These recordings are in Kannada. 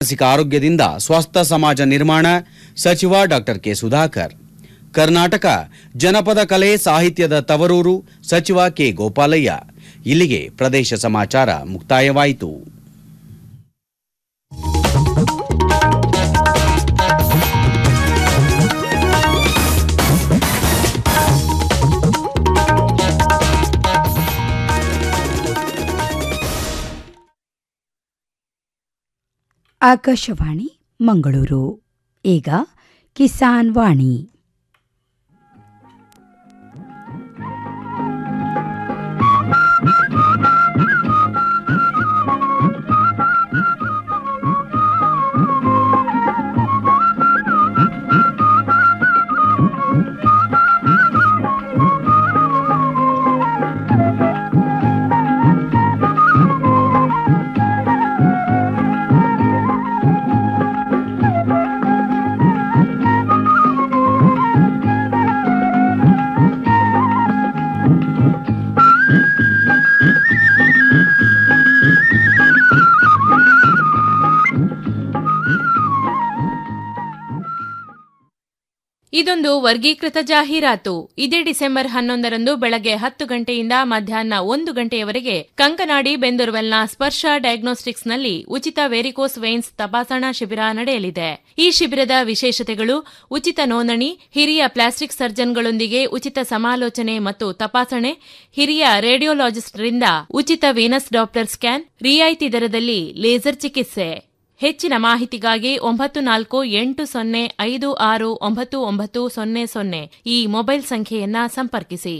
ಮಾನಸಿಕ ಆರೋಗ್ಯದಿಂದ ಸ್ವಸ್ಥ ಸಮಾಜ ನಿರ್ಮಾಣ ಸಚಿವ ಡಾಕ್ಟರ್ ಕೆ ಸುಧಾಕರ್ ಕರ್ನಾಟಕ ಜನಪದ ಕಲೆ ಸಾಹಿತ್ಯದ ತವರೂರು ಸಚಿವ ಕೆ ಗೋಪಾಲಯ್ಯ ಇಲ್ಲಿಗೆ ಪ್ರದೇಶ ಸಮಾಚಾರ ಮುಕ್ತಾಯವಾಯಿತು ಆಕಾಶವಾಣಿ ಮಂಗಳೂರು ಈಗ ಕಿಸಾನ್ ವಾಣಿ ಇದೊಂದು ವರ್ಗೀಕೃತ ಜಾಹೀರಾತು ಇದೇ ಡಿಸೆಂಬರ್ ಹನ್ನೊಂದರಂದು ಬೆಳಗ್ಗೆ ಹತ್ತು ಗಂಟೆಯಿಂದ ಮಧ್ಯಾಹ್ನ ಒಂದು ಗಂಟೆಯವರೆಗೆ ಕಂಕನಾಡಿ ಬೆಂದೂರ್ವೆಲ್ನ ಸ್ಪರ್ಶ ಡಯಾಗ್ನೋಸ್ಟಿಕ್ಸ್ನಲ್ಲಿ ಉಚಿತ ವೆರಿಕೋಸ್ ವೇನ್ಸ್ ತಪಾಸಣಾ ಶಿಬಿರ ನಡೆಯಲಿದೆ ಈ ಶಿಬಿರದ ವಿಶೇಷತೆಗಳು ಉಚಿತ ನೋಂದಣಿ ಹಿರಿಯ ಪ್ಲಾಸ್ಟಿಕ್ ಸರ್ಜನ್ಗಳೊಂದಿಗೆ ಉಚಿತ ಸಮಾಲೋಚನೆ ಮತ್ತು ತಪಾಸಣೆ ಹಿರಿಯ ರೇಡಿಯೋಲಾಜಿಸ್ಟ್ರಿಂದ ಉಚಿತ ವೀನಸ್ ಡಾಪ್ಲರ್ ಸ್ಕ್ಯಾನ್ ರಿಯಾಯಿತಿ ದರದಲ್ಲಿ ಲೇಸರ್ ಚಿಕಿತ್ಸೆ ಹೆಚ್ಚಿನ ಮಾಹಿತಿಗಾಗಿ ಒಂಬತ್ತು ನಾಲ್ಕು ಎಂಟು ಸೊನ್ನೆ ಐದು ಆರು ಒಂಬತ್ತು ಒಂಬತ್ತು ಸೊನ್ನೆ ಸೊನ್ನೆ ಈ ಮೊಬೈಲ್ ಸಂಖ್ಯೆಯನ್ನ ಸಂಪರ್ಕಿಸಿ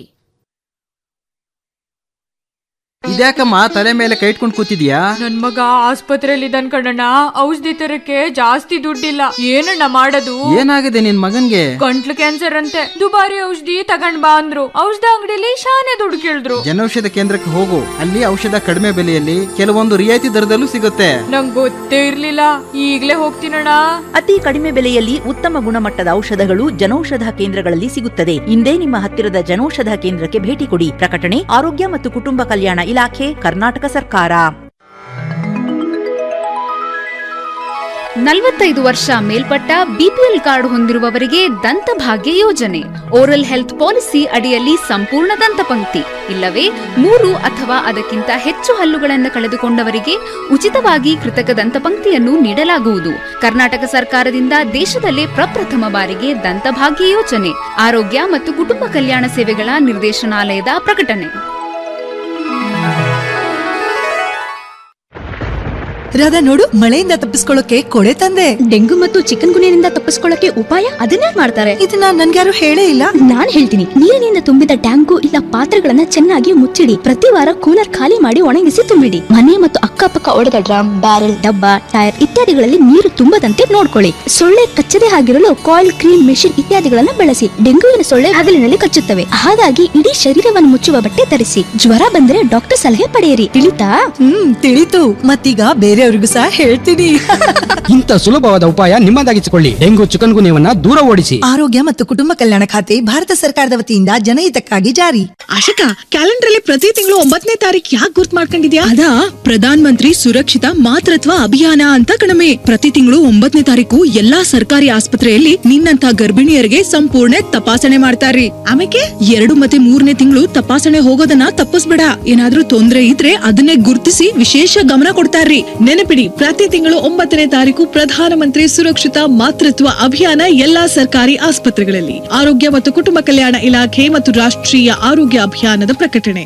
ಇದ್ಯಾಕಮ್ಮ ತಲೆ ಮೇಲೆ ಕೈ ಇಟ್ಕೊಂಡು ಕೂತಿದ್ಯಾ ನನ್ ಮಗ ಆಸ್ಪತ್ರೆಯಲ್ಲಿ ಇದ್ದಾನ್ ಕಣಣ್ಣ ಔಷಧಿ ತರಕ್ಕೆ ಜಾಸ್ತಿ ದುಡ್ಡಿಲ್ಲ ಏನಣ್ಣ ಮಾಡೋದು ಏನಾಗಿದೆ ನಿನ್ ಮಗನ್ಗೆ ಗಂಟ್ಲು ಕ್ಯಾನ್ಸರ್ ಅಂತೆ ದುಬಾರಿ ಔಷಧಿ ತಗೊಂಡ್ ಬಾ ಅಂದ್ರು ಔಷಧ ಅಂಗಡಿಲಿ ಶಾನೆ ದುಡ್ಡು ಕೇಳಿದ್ರು ಜನೌಷಧ ಕೇಂದ್ರಕ್ಕೆ ಹೋಗು ಅಲ್ಲಿ ಔಷಧ ಕಡಿಮೆ ಬೆಲೆಯಲ್ಲಿ ಕೆಲವೊಂದು ರಿಯಾಯಿತಿ ದರದಲ್ಲೂ ಸಿಗುತ್ತೆ ನಂಗ್ ಗೊತ್ತೇ ಇರ್ಲಿಲ್ಲ ಈಗ್ಲೇ ಹೋಗ್ತೀನಣ್ಣ ಅತಿ ಕಡಿಮೆ ಬೆಲೆಯಲ್ಲಿ ಉತ್ತಮ ಗುಣಮಟ್ಟದ ಔಷಧಗಳು ಜನೌಷಧ ಕೇಂದ್ರಗಳಲ್ಲಿ ಸಿಗುತ್ತದೆ ಇಂದೇ ನಿಮ್ಮ ಹತ್ತಿರದ ಜನೌಷಧ ಕೇಂದ್ರಕ್ಕೆ ಭೇಟಿ ಕೊಡಿ ಪ್ರಕಟಣೆ ಆರೋಗ್ಯ ಮತ್ತು ಕುಟುಂಬ ಕಲ್ಯಾಣ ಇಲಾಖೆ ಕರ್ನಾಟಕ ಸರ್ಕಾರ ನಲವತ್ತೈದು ವರ್ಷ ಮೇಲ್ಪಟ್ಟ ಬಿಪಿಎಲ್ ಕಾರ್ಡ್ ಹೊಂದಿರುವವರಿಗೆ ದಂತಭಾಗ್ಯ ಯೋಜನೆ ಓರಲ್ ಹೆಲ್ತ್ ಪಾಲಿಸಿ ಅಡಿಯಲ್ಲಿ ಸಂಪೂರ್ಣ ದಂತಪಂಕ್ತಿ ಇಲ್ಲವೇ ಮೂರು ಅಥವಾ ಅದಕ್ಕಿಂತ ಹೆಚ್ಚು ಹಲ್ಲುಗಳನ್ನು ಕಳೆದುಕೊಂಡವರಿಗೆ ಉಚಿತವಾಗಿ ಕೃತಕ ದಂತಪಂಕ್ತಿಯನ್ನು ನೀಡಲಾಗುವುದು ಕರ್ನಾಟಕ ಸರ್ಕಾರದಿಂದ ದೇಶದಲ್ಲೇ ಪ್ರಪ್ರಥಮ ಬಾರಿಗೆ ದಂತಭಾಗ್ಯ ಯೋಜನೆ ಆರೋಗ್ಯ ಮತ್ತು ಕುಟುಂಬ ಕಲ್ಯಾಣ ಸೇವೆಗಳ ನಿರ್ದೇಶನಾಲಯದ ಪ್ರಕಟಣೆ ರಾಧಾ ನೋಡು ಮಳೆಯಿಂದ ತಪ್ಪಿಸ್ಕೊಳ್ಳೋಕೆ ಕೊಡೆ ತಂದೆ ಡೆಂಗು ಮತ್ತು ಚಿಕನ್ ಗುನಿಯಿಂದ ತಪ್ಪಿಸ್ಕೊಳ್ಳಕ್ಕೆ ಉಪಾಯ ಅದನ್ನೇ ಮಾಡ್ತಾರೆ ಇದನ್ನ ನನ್ಗ್ಯಾರು ಹೇಳೇ ಇಲ್ಲ ನಾನ್ ಹೇಳ್ತೀನಿ ನೀರಿನಿಂದ ತುಂಬಿದ ಟ್ಯಾಂಕು ಇಲ್ಲ ಪಾತ್ರೆಗಳನ್ನ ಚೆನ್ನಾಗಿ ಮುಚ್ಚಿಡಿ ಪ್ರತಿ ವಾರ ಕೂಲರ್ ಖಾಲಿ ಮಾಡಿ ಒಣಗಿಸಿ ತುಂಬಿಡಿ ಮನೆ ಮತ್ತು ಅಕ್ಕಪಕ್ಕ ಒಡೆದ ಡ್ರಮ್ ಬ್ಯಾರೆಲ್ ಡಬ್ಬ ಟೈರ್ ಇತ್ಯಾದಿಗಳಲ್ಲಿ ನೀರು ತುಂಬದಂತೆ ನೋಡ್ಕೊಳ್ಳಿ ಸೊಳ್ಳೆ ಕಚ್ಚದೆ ಆಗಿರಲು ಕಾಯಿಲ್ ಕ್ರೀಮ್ ಮೆಷಿನ್ ಇತ್ಯಾದಿಗಳನ್ನ ಬಳಸಿ ಡೆಂಗುವಿನ ಸೊಳ್ಳೆ ಹಗಲಿನಲ್ಲಿ ಕಚ್ಚುತ್ತವೆ ಹಾಗಾಗಿ ಇಡೀ ಶರೀರವನ್ನು ಮುಚ್ಚುವ ಬಟ್ಟೆ ಧರಿಸಿ ಜ್ವರ ಬಂದ್ರೆ ಡಾಕ್ಟರ್ ಸಲಹೆ ಪಡೆಯಿರಿ ತಿಳಿತಾ ಹ್ಮ್ ತಿಳಿತು ಮತ್ತೀಗ ಬೇರೆಯವ್ರಿಗೂ ಸಹ ಹೇಳ್ತೀನಿ ಇಂಥ ಸುಲಭವಾದ ಉಪಾಯ ನಿಮ್ಮದಾಗಿಸಿಕೊಳ್ಳಿ ಡೆಂಗು ಚಿಕನ್ ಗುನ್ಯವನ್ನ ದೂರ ಓಡಿಸಿ ಆರೋಗ್ಯ ಮತ್ತು ಕುಟುಂಬ ಕಲ್ಯಾಣ ಖಾತೆ ಭಾರತ ಸರ್ಕಾರದ ವತಿಯಿಂದ ಜನಹಿತಕ್ಕಾಗಿ ಜಾರಿ ಆಶಕ ಕ್ಯಾಲೆಂಡರ್ ಅಲ್ಲಿ ಪ್ರತಿ ತಿಂಗಳು ಒಂಬತ್ತನೇ ತಾರೀಕು ಯಾಕೆ ಗುರ್ತ್ ಮಾಡ್ಕೊಂಡಿದ್ಯಾ ಅದಾ ಪ್ರಧಾನ್ ಮಂತ್ರಿ ಸುರಕ್ಷಿತ ಮಾತೃತ್ವ ಅಭಿಯಾನ ಅಂತ ಕಣಮೆ ಪ್ರತಿ ತಿಂಗಳು ಒಂಬತ್ತನೇ ತಾರೀಕು ಎಲ್ಲಾ ಸರ್ಕಾರಿ ಆಸ್ಪತ್ರೆಯಲ್ಲಿ ನಿನ್ನಂತ ಗರ್ಭಿಣಿಯರಿಗೆ ಸಂಪೂರ್ಣ ತಪಾಸಣೆ ಮಾಡ್ತಾರ್ರಿ ಆಮೇಲೆ ಎರಡು ಮತ್ತೆ ಮೂರನೇ ತಿಂಗಳು ತಪಾಸಣೆ ಹೋಗೋದನ್ನ ತಪ್ಪಿಸ್ಬೇಡ ಏನಾದ್ರೂ ತೊಂದ್ರೆ ಇದ್ರೆ ಅದನ್ನೇ ಗುರ್ತಿಸಿ ವಿಶೇಷ ಗಮನ ಕೊಡ್ತಾರ್ರಿ ನೆನಪಿಡಿ ಪ್ರತಿ ತಿಂಗಳು ಒಂಬತ್ತನೇ ತಾರೀಕು ಪ್ರಧಾನಮಂತ್ರಿ ಸುರಕ್ಷಿತ ಮಾತೃತ್ವ ಅಭಿಯಾನ ಎಲ್ಲಾ ಸರ್ಕಾರಿ ಆಸ್ಪತ್ರೆಗಳಲ್ಲಿ ಆರೋಗ್ಯ ಮತ್ತು ಕುಟುಂಬ ಕಲ್ಯಾಣ ಇಲಾಖೆ ಮತ್ತು ರಾಷ್ಟ್ರೀಯ ಆರೋಗ್ಯ ಅಭಿಯಾನದ ಪ್ರಕಟಣೆ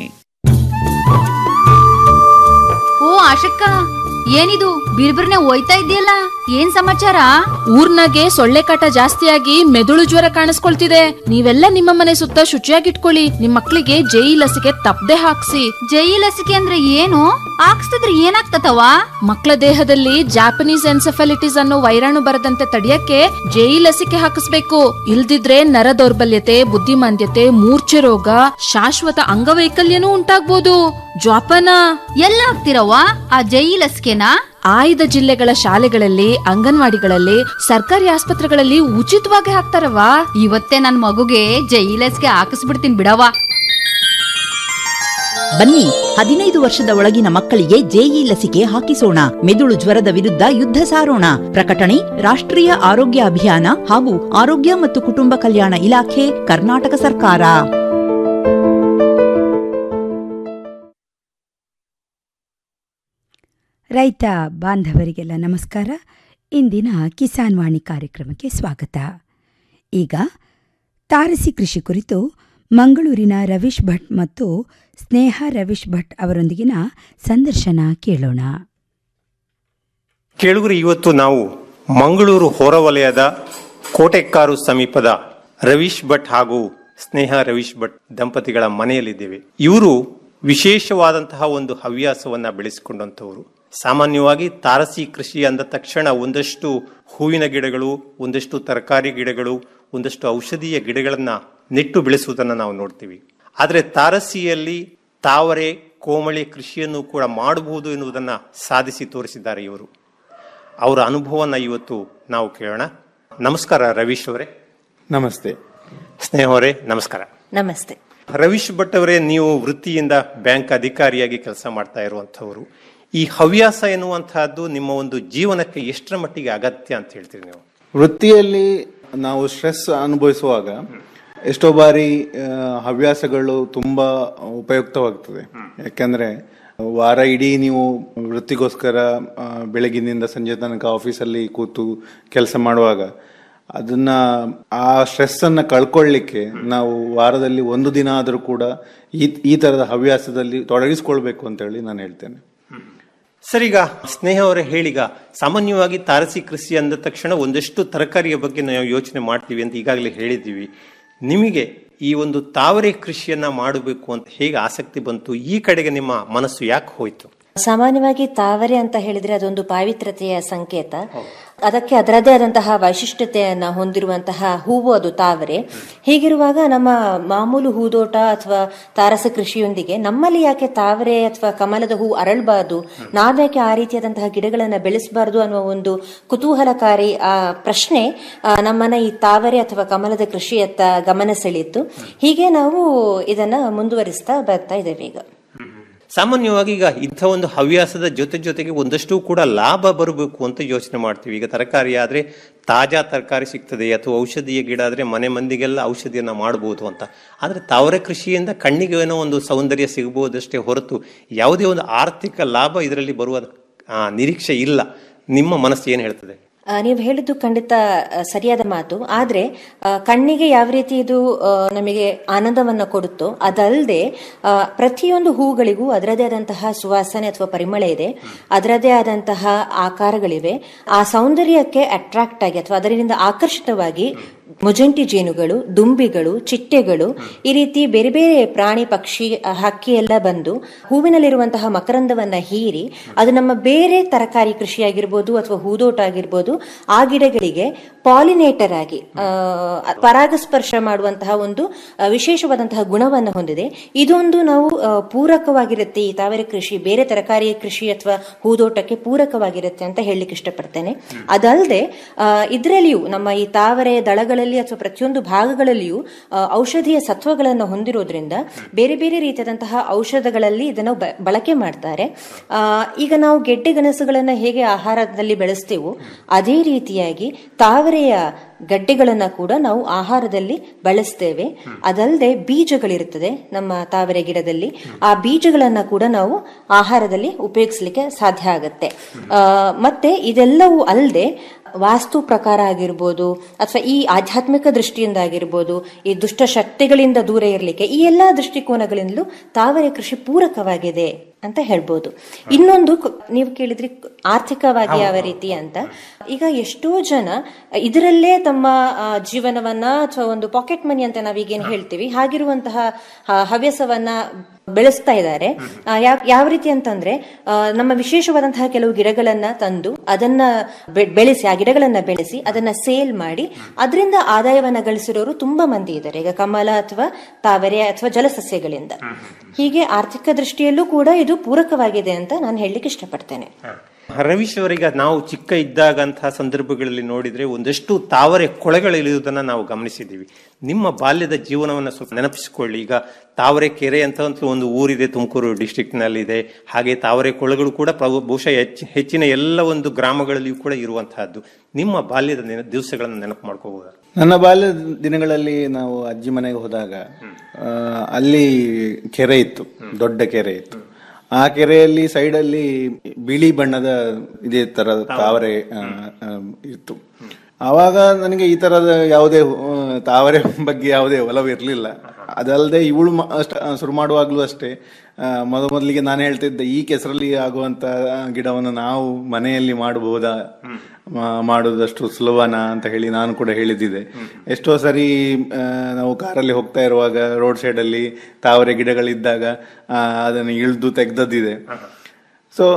ಓ ಆಶಕ್ಕ ಏನಿದು ಬಿರ್ಬಿರ್ನೆ ಹೋಯ್ತಾ ಇದೆಯಲ್ಲ ಏನ್ ಸಮಾಚಾರ ಊರ್ನಾಗೆ ಸೊಳ್ಳೆ ಕಾಟ ಜಾಸ್ತಿಯಾಗಿ ಮೆದುಳು ಜ್ವರ ಕಾಣಿಸ್ಕೊಳ್ತಿದೆ ನೀವೆಲ್ಲ ನಿಮ್ಮ ಮನೆ ಸುತ್ತ ಶುಚಿಯಾಗಿಟ್ಕೊಳ್ಳಿ ನಿಮ್ ಮಕ್ಳಿಗೆ ಜೈ ಲಸಿಕೆ ತಪ್ಪದೆ ಹಾಕ್ಸಿ ಜೈ ಲಸಿಕೆ ಅಂದ್ರೆ ಏನು ಹಾಕ್ಸ್ತಿದ್ರೆ ಏನಾಗ್ತತವ ಮಕ್ಕಳ ದೇಹದಲ್ಲಿ ಜಾಪನೀಸ್ ಎನ್ಸೆಫಾಲಿಟಿಸ್ ಅನ್ನೋ ವೈರಾಣು ಬರದಂತೆ ತಡೆಯಕ್ಕೆ ಜೈ ಲಸಿಕೆ ಹಾಕಿಸ್ಬೇಕು ಇಲ್ದಿದ್ರೆ ನರ ದೌರ್ಬಲ್ಯತೆ ಬುದ್ಧಿಮಾಂದ್ಯತೆ ಮೂರ್ಛೆ ರೋಗ ಶಾಶ್ವತ ಅಂಗವೈಕಲ್ಯನೂ ಉಂಟಾಗ್ಬೋದು ಜ್ವಾಪನ ಎಲ್ಲ ಹಾಕ್ತಿರವ್ವ ಆ ಜೈ ಲಸಿಕೆನಾ ಆಯ್ದ ಜಿಲ್ಲೆಗಳ ಶಾಲೆಗಳಲ್ಲಿ ಅಂಗನವಾಡಿಗಳಲ್ಲಿ ಸರ್ಕಾರಿ ಆಸ್ಪತ್ರೆಗಳಲ್ಲಿ ಉಚಿತವಾಗಿ ಹಾಕ್ತಾರವಾ ಇವತ್ತೇ ನನ್ ಮಗುಗೆ ಜೈ ಲಸಿಕೆ ಹಾಕಿಸ್ಬಿಡ್ತೀನಿ ಬಿಡವ್ವ ಬನ್ನಿ ಹದಿನೈದು ವರ್ಷದ ಒಳಗಿನ ಮಕ್ಕಳಿಗೆ ಜೆಇ ಲಸಿಕೆ ಹಾಕಿಸೋಣ ಮೆದುಳು ಜ್ವರದ ವಿರುದ್ಧ ಯುದ್ಧ ಸಾರೋಣ ಪ್ರಕಟಣೆ ರಾಷ್ಟ್ರೀಯ ಆರೋಗ್ಯ ಅಭಿಯಾನ ಹಾಗೂ ಆರೋಗ್ಯ ಮತ್ತು ಕುಟುಂಬ ಕಲ್ಯಾಣ ಇಲಾಖೆ ಕರ್ನಾಟಕ ಸರ್ಕಾರ ರೈತ ಬಾಂಧವರಿಗೆಲ್ಲ ನಮಸ್ಕಾರ ಇಂದಿನ ಕಿಸಾನ್ ವಾಣಿ ಕಾರ್ಯಕ್ರಮಕ್ಕೆ ಸ್ವಾಗತ ಈಗ ತಾರಸಿ ಕೃಷಿ ಕುರಿತು ಮಂಗಳೂರಿನ ರವೀಶ್ ಭಟ್ ಮತ್ತು ಸ್ನೇಹ ರವೀಶ್ ಭಟ್ ಅವರೊಂದಿಗಿನ ಸಂದರ್ಶನ ಕೇಳೋಣ ಕೇಳುಗರು ಇವತ್ತು ನಾವು ಮಂಗಳೂರು ಹೊರವಲಯದ ಕೋಟೆಕ್ಕಾರು ಸಮೀಪದ ರವೀಶ್ ಭಟ್ ಹಾಗೂ ಸ್ನೇಹ ರವೀಶ್ ಭಟ್ ದಂಪತಿಗಳ ಮನೆಯಲ್ಲಿದ್ದೇವೆ ಇವರು ವಿಶೇಷವಾದಂತಹ ಒಂದು ಹವ್ಯಾಸವನ್ನ ಬೆಳೆಸಿಕೊಂಡಂತವರು ಸಾಮಾನ್ಯವಾಗಿ ತಾರಸಿ ಕೃಷಿ ಅಂದ ತಕ್ಷಣ ಒಂದಷ್ಟು ಹೂವಿನ ಗಿಡಗಳು ಒಂದಷ್ಟು ತರಕಾರಿ ಗಿಡಗಳು ಒಂದಷ್ಟು ಔಷಧೀಯ ಗಿಡಗಳನ್ನ ನೆಟ್ಟು ಬೆಳೆಸುವುದನ್ನು ನಾವು ನೋಡ್ತೀವಿ ಆದರೆ ತಾರಸಿಯಲ್ಲಿ ತಾವರೆ ಕೋಮಳೆ ಕೃಷಿಯನ್ನು ಕೂಡ ಮಾಡಬಹುದು ಎನ್ನುವುದನ್ನ ಸಾಧಿಸಿ ತೋರಿಸಿದ್ದಾರೆ ಇವರು ಅವರ ಅನುಭವನ ಇವತ್ತು ನಾವು ಕೇಳೋಣ ನಮಸ್ಕಾರ ರವೀಶ್ ಅವರೇ ನಮಸ್ತೆ ಸ್ನೇಹ ಅವರೇ ನಮಸ್ಕಾರ ನಮಸ್ತೆ ರವೀಶ್ ಭಟ್ ಅವರೇ ನೀವು ವೃತ್ತಿಯಿಂದ ಬ್ಯಾಂಕ್ ಅಧಿಕಾರಿಯಾಗಿ ಕೆಲಸ ಮಾಡ್ತಾ ಇರುವಂತವರು ಈ ಹವ್ಯಾಸ ಎನ್ನುವಂತಹದ್ದು ನಿಮ್ಮ ಒಂದು ಜೀವನಕ್ಕೆ ಎಷ್ಟರ ಮಟ್ಟಿಗೆ ಅಗತ್ಯ ಅಂತ ಹೇಳ್ತೀರಿ ನೀವು ವೃತ್ತಿಯಲ್ಲಿ ನಾವು ಸ್ಟ್ರೆಸ್ ಅನುಭವಿಸುವಾಗ ಎಷ್ಟೋ ಬಾರಿ ಆ, ಹವ್ಯಾಸಗಳು ತುಂಬಾ ಉಪಯುಕ್ತವಾಗ್ತದೆ ಯಾಕಂದ್ರೆ ವಾರ ಇಡೀ ನೀವು ವೃತ್ತಿಗೋಸ್ಕರ ಆ, ಬೆಳಗಿನಿಂದ ಸಂಜೆ ತನಕ ಆಫೀಸಲ್ಲಿ ಕೂತು ಕೆಲಸ ಮಾಡುವಾಗ ಅದನ್ನ ಆ ಸ್ಟ್ರೆಸ್ ಅನ್ನ ಕಳ್ಕೊಳ್ಳಿಕ್ಕೆ ನಾವು ವಾರದಲ್ಲಿ ಒಂದು ದಿನ ಆದರೂ ಕೂಡ ಈ ಈ ತರದ ಹವ್ಯಾಸದಲ್ಲಿ ತೊಡಗಿಸ್ಕೊಳ್ಬೇಕು ಅಂತ ಹೇಳಿ ನಾನು ಹೇಳ್ತೇನೆ ಸರ್ ಈಗ ಸ್ನೇಹ ಅವರೇ ಹೇಳಿಗ ಸಾಮಾನ್ಯವಾಗಿ ತಾರಸಿ ಕೃಷಿ ಅಂದ ತಕ್ಷಣ ಒಂದಷ್ಟು ತರಕಾರಿಯ ಬಗ್ಗೆ ನಾವು ಯೋಚನೆ ಮಾಡ್ತೀವಿ ಅಂತ ಈಗಾಗಲೇ ಹೇಳಿದ್ದೀವಿ ನಿಮಗೆ ಈ ಒಂದು ತಾವರೆ ಕೃಷಿಯನ್ನ ಮಾಡಬೇಕು ಅಂತ ಹೇಗೆ ಆಸಕ್ತಿ ಬಂತು ಈ ಕಡೆಗೆ ನಿಮ್ಮ ಮನಸ್ಸು ಯಾಕೆ ಹೋಯ್ತು ಸಾಮಾನ್ಯವಾಗಿ ತಾವರೆ ಅಂತ ಹೇಳಿದ್ರೆ ಅದೊಂದು ಪಾವಿತ್ರತೆಯ ಸಂಕೇತ ಅದಕ್ಕೆ ಅದರದೇ ಆದಂತಹ ವೈಶಿಷ್ಟ್ಯತೆಯನ್ನ ಹೊಂದಿರುವಂತಹ ಹೂವು ಅದು ತಾವರೆ ಹೀಗಿರುವಾಗ ನಮ್ಮ ಮಾಮೂಲು ಹೂದೋಟ ಅಥವಾ ತಾರಸ ಕೃಷಿಯೊಂದಿಗೆ ನಮ್ಮಲ್ಲಿ ಯಾಕೆ ತಾವರೆ ಅಥವಾ ಕಮಲದ ಹೂ ಅರಳಬಾರದು ನಾವ್ಯಾಕೆ ಆ ರೀತಿಯಾದಂತಹ ಗಿಡಗಳನ್ನ ಬೆಳೆಸಬಾರದು ಅನ್ನುವ ಒಂದು ಕುತೂಹಲಕಾರಿ ಆ ಪ್ರಶ್ನೆ ಆ, ನಮ್ಮನ್ನ ಈ ತಾವರೆ ಅಥವಾ ಕಮಲದ ಕೃಷಿಯತ್ತ ಗಮನ ಸೆಳೆಯಿತು ಹೀಗೆ ನಾವು ಇದನ್ನ ಮುಂದುವರಿಸ್ತಾ ಬರ್ತಾ ಇದ್ದೇವೆ ಈಗ ಸಾಮಾನ್ಯವಾಗಿ ಈಗ ಇಂಥ ಒಂದು ಹವ್ಯಾಸದ ಜೊತೆ ಜೊತೆಗೆ ಒಂದಷ್ಟು ಕೂಡ ಲಾಭ ಬರಬೇಕು ಅಂತ ಯೋಚನೆ ಮಾಡ್ತೀವಿ ಈಗ ತರಕಾರಿ ಆದ್ರೆ ತಾಜಾ ತರಕಾರಿ ಸಿಗ್ತದೆ ಅಥವಾ ಔಷಧೀಯ ಗಿಡ ಆದ್ರೆ ಮನೆ ಮಂದಿಗೆಲ್ಲ ಔಷಧಿಯನ್ನ ಮಾಡಬಹುದು ಅಂತ ಆದ್ರೆ ತಾವರೆ ಕೃಷಿಯಿಂದ ಕಣ್ಣಿಗೆ ಏನೋ ಒಂದು ಸೌಂದರ್ಯ ಸಿಗಬಹುದಷ್ಟೇ ಹೊರತು ಯಾವುದೇ ಒಂದು ಆರ್ಥಿಕ ಲಾಭ ಇದರಲ್ಲಿ ಬರುವ ಆ, ನಿರೀಕ್ಷೆ ಇಲ್ಲ ನಿಮ್ಮ ಮನಸ್ಸು ಏನು ಹೇಳ್ತದೆ ಆ, ನೀವು ಹೇಳಿದ್ದು ಖಂಡಿತ ಆ, ಸರಿಯಾದ ಮಾತು ಆದ್ರೆ ಆ, ಕಣ್ಣಿಗೆ ಯಾವ ರೀತಿ ಇದು ಆ, ನಮಗೆ ಆನಂದವನ್ನ ಕೊಡುತ್ತೋ ಅದಲ್ಲದೆ ಆ, ಪ್ರತಿಯೊಂದು ಹೂಗಳಿಗೂ ಅದರದೇ ಆದಂತಹ ಸುವಾಸನೆ ಅಥವಾ ಪರಿಮಳ ಇದೆ ಅದರದೇ ಆದಂತಹ ಆಕಾರಗಳಿವೆ ಆ ಸೌಂದರ್ಯಕ್ಕೆ ಅಟ್ರಾಕ್ಟ್ ಆಗಿ ಅಥವಾ ಅದರಿಂದ ಆಕರ್ಷಿತವಾಗಿ ಮುಜಂಟಿ ಜೇನುಗಳು ದುಂಬಿಗಳು ಚಿಟ್ಟೆಗಳು ಈ ರೀತಿ ಬೇರೆ ಬೇರೆ ಪ್ರಾಣಿ ಪಕ್ಷಿ ಆ, ಹಕ್ಕಿ ಎಲ್ಲ ಬಂದು ಹೂವಿನಲ್ಲಿರುವಂತಹ ಮಕರಂದವನ್ನ ಹೀರಿ ಅದು ನಮ್ಮ ಬೇರೆ ತರಕಾರಿ ಕೃಷಿ ಆಗಿರ್ಬೋದು ಅಥವಾ ಹೂದೋಟ ಆಗಿರ್ಬೋದು ಆ ಗಿಡಗಳಿಗೆ ಪಾಲಿನೇಟರ್ ಆಗಿ ಆ, ಪರಾಗಸ್ಪರ್ಶ ಮಾಡುವಂತಹ ಒಂದು ಆ, ವಿಶೇಷವಾದಂತಹ ಗುಣವನ್ನು ಹೊಂದಿದೆ ಇದೊಂದು ನಾವು ಆ, ಪೂರಕವಾಗಿರುತ್ತೆ ಈ ತಾವರೆ ಕೃಷಿ ಬೇರೆ ತರಕಾರಿ ಕೃಷಿ ಅಥವಾ ಹೂದೋಟಕ್ಕೆ ಪೂರಕವಾಗಿರುತ್ತೆ ಅಂತ ಹೇಳಲಿಕ್ಕೆ ಇಷ್ಟಪಡ್ತೇನೆ ಅದಲ್ಲದೆ ಇದರಲ್ಲಿಯೂ ನಮ್ಮ ಈ ತಾವರೆ ದಳಗಳಲ್ಲಿ ಅಥವಾ ಪ್ರತಿಯೊಂದು ಭಾಗಗಳಲ್ಲಿಯೂ ಆ, ಔಷಧೀಯ ಸತ್ವಗಳನ್ನು ಹೊಂದಿರೋದ್ರಿಂದ ಬೇರೆ ಬೇರೆ ರೀತಿಯಾದಂತಹ ಔಷಧಗಳಲ್ಲಿ ಇದನ್ನು ಬ- ಬಳಕೆ ಮಾಡ್ತಾರೆ ಆ, ಈಗ ನಾವು ಗೆಡ್ಡೆ ಗೆಣಸುಗಳನ್ನ ಹೇಗೆ ಆಹಾರದಲ್ಲಿ ಬೆಳೆಸ್ತೇವೋ ಅದೇ ರೀತಿಯಾಗಿ ತಾವರೆಯ ಗಡ್ಡೆಗಳನ್ನ ಕೂಡ ನಾವು ಆಹಾರದಲ್ಲಿ ಬಳಸ್ತೇವೆ ಅದಲ್ಲದೆ ಬೀಜಗಳಿರುತ್ತದೆ ನಮ್ಮ ತಾವರೆ ಗಿಡದಲ್ಲಿ ಆ ಬೀಜಗಳನ್ನ ಕೂಡ ನಾವು ಆಹಾರದಲ್ಲಿ ಉಪಯೋಗಿಸ್ಲಿಕ್ಕೆ ಸಾಧ್ಯ ಆಗತ್ತೆ ಆ, ಮತ್ತೆ ಇದೆಲ್ಲವೂ ಅಲ್ಲದೆ ವಾಸ್ತು ಪ್ರಕಾರ ಆಗಿರ್ಬೋದು ಅಥವಾ ಈ ಆಧ್ಯಾತ್ಮಿಕ ದೃಷ್ಟಿಯಿಂದ ಆಗಿರ್ಬೋದು ಈ ದುಷ್ಟ ಶಕ್ತಿಗಳಿಂದ ದೂರ ಇರಲಿಕ್ಕೆ ಈ ಎಲ್ಲಾ ದೃಷ್ಟಿಕೋನಗಳಿಂದಲೂ ತಾವರೆ ಕೃಷಿ ಪೂರಕವಾಗಿದೆ ಅಂತ ಹೇಳ್ಬೋದು ಇನ್ನೊಂದು ಕ- ನೀವು ಕೇಳಿದ್ರಿ ಕ- ಆರ್ಥಿಕವಾಗಿ ಯಾವ ರೀತಿ ಅಂತ ಈಗ ಎಷ್ಟೋ ಜನ ಇದರಲ್ಲೇ ತಮ್ಮ ಆ, ಜೀವನವನ್ನ ಅಥವಾ ಒಂದು ಪಾಕೆಟ್ ಮನಿ ಅಂತ ನಾವೀಗೇನು ಹೇಳ್ತೀವಿ ಹಾಗಿರುವಂತಹ ಆ, ಹವ್ಯಾಸವನ್ನ ಬೆಳೆಸ್ತಾ ಇದ್ದಾರೆ ಆ, ಯಾವ ಯಾವ ರೀತಿ ಅಂತಂದ್ರೆ ಆ, ನಮ್ಮ ವಿಶೇಷವಾದಂತಹ ಕೆಲವು ಗಿಡಗಳನ್ನ ತಂದು ಅದನ್ನ ಬೆ- ಬೆಳೆಸಿ ಆ ಗಿಡಗಳನ್ನ ಬೆಳೆಸಿ ಅದನ್ನ ಸೇಲ್ ಮಾಡಿ ಅದರಿಂದ ಆದಾಯವನ್ನ ಗಳಿಸಿರೋರು ತುಂಬಾ ಮಂದಿ ಇದ್ದಾರೆ ಈಗ ಕಮಲ ಅಥವಾ ತಾವರೆ ಅಥವಾ ಜಲಸಸ್ಯಗಳಿಂದ ಹೀಗೆ ಆರ್ಥಿಕ ದೃಷ್ಟಿಯಲ್ಲೂ ಕೂಡ ಇದು ಪೂರಕವಾಗಿದೆ ಅಂತ ನಾನು ಹೇಳಲಿಕ್ಕೆ ಇಷ್ಟಪಡ್ತೇನೆ ರವೀಶ್ ಅವರಿಗೆ ನಾವು ಚಿಕ್ಕ ಇದ್ದಾಗಂತಹ ಸಂದರ್ಭಗಳಲ್ಲಿ ನೋಡಿದ್ರೆ ಒಂದಷ್ಟು ತಾವರೆ ಕೊಳೆಗಳಿರುವುದನ್ನ ನಾವು ಗಮನಿಸಿದ್ದೀವಿ ನಿಮ್ಮ ಬಾಲ್ಯದ ಜೀವನವನ್ನು ಸ್ವಲ್ಪ ನೆನಪಿಸಿಕೊಳ್ಳಿ ಈಗ ತಾವರೆ ಕೆರೆ ಅಂತ ಒಂದು ಊರಿದೆ ತುಮಕೂರು ಡಿಸ್ಟಿಕ್ ನಲ್ಲಿ ಇದೆ ಹಾಗೆ ತಾವರೆ ಕೊಳೆಗಳು ಕೂಡ ಪ್ರಭು- ಬಹುಶಃ ಹೆಚ್ಚು ಹೆಚ್ಚಿನ ಎಲ್ಲ ಒಂದು ಗ್ರಾಮಗಳಲ್ಲಿಯೂ ಕೂಡ ಇರುವಂತಹದ್ದು ನಿಮ್ಮ ಬಾಲ್ಯದ ನೆನ- ದಿವಸಗಳನ್ನು ನೆನಪು ಮಾಡ್ಕೋಬಹುದು ನನ್ನ ಬಾಲ್ಯ ದಿನಗಳಲ್ಲಿ ನಾವು ಅಜ್ಜಿ ಮನೆಗೆ ಹೋದಾಗ ಆ, ಅಲ್ಲಿ ಕೆರೆ ಇತ್ತು ದೊಡ್ಡ ಕೆರೆ ಇತ್ತು ಆ ಕೆರೆಯಲ್ಲಿ ಸೈಡಲ್ಲಿ ಬಿಳಿ ಬಣ್ಣದ ಇದೇ ತರದ ತಾವರೆ ಆ, ಆ, ಇತ್ತು ಆವಾಗ ನನಗೆ ಈ ತರದ ಯಾವುದೇ ಆ, ತಾವರೆ ಬಗ್ಗೆ ಯಾವುದೇ ಒಲವು ಇರಲಿಲ್ಲ ಅದಲ್ಲದೆ ಇವಳು ಮ- ಅಷ್ಟ- ಶುರು ಮಾಡುವಾಗ್ಲೂ ಅಷ್ಟೇ ಆ, ಮೊದ ಮೊದಲಿಗೆ ನಾನು ಹೇಳ್ತಿದ್ದೆ ಈ ಕೆಸರಲ್ಲಿ ಆಗುವಂತ ಗಿಡವನ್ನು ನಾವು ಮನೆಯಲ್ಲಿ ಮಾಡಬಹುದಾ ಮಾ- ಮಾಡುವುದಷ್ಟು ಸುಲಭನಾ ಅಂತ ಹೇಳಿ ನಾನು ಕೂಡ ಹೇಳಿದ್ದಿದೆ ಎಷ್ಟೋ ಸರಿ ಆ, ನಾವು ಕಾರಲ್ಲಿ ಹೋಗ್ತಾ ಇರುವಾಗ ರೋಡ್ ಸೈಡ್ ಅಲ್ಲಿ ತಾವರೆ ಗಿಡಗಳಿದ್ದಾಗ ಆ, ಅದನ್ನು ಇಳಿದು ತೆಗ್ದದ್ದಿದೆ ಸೊ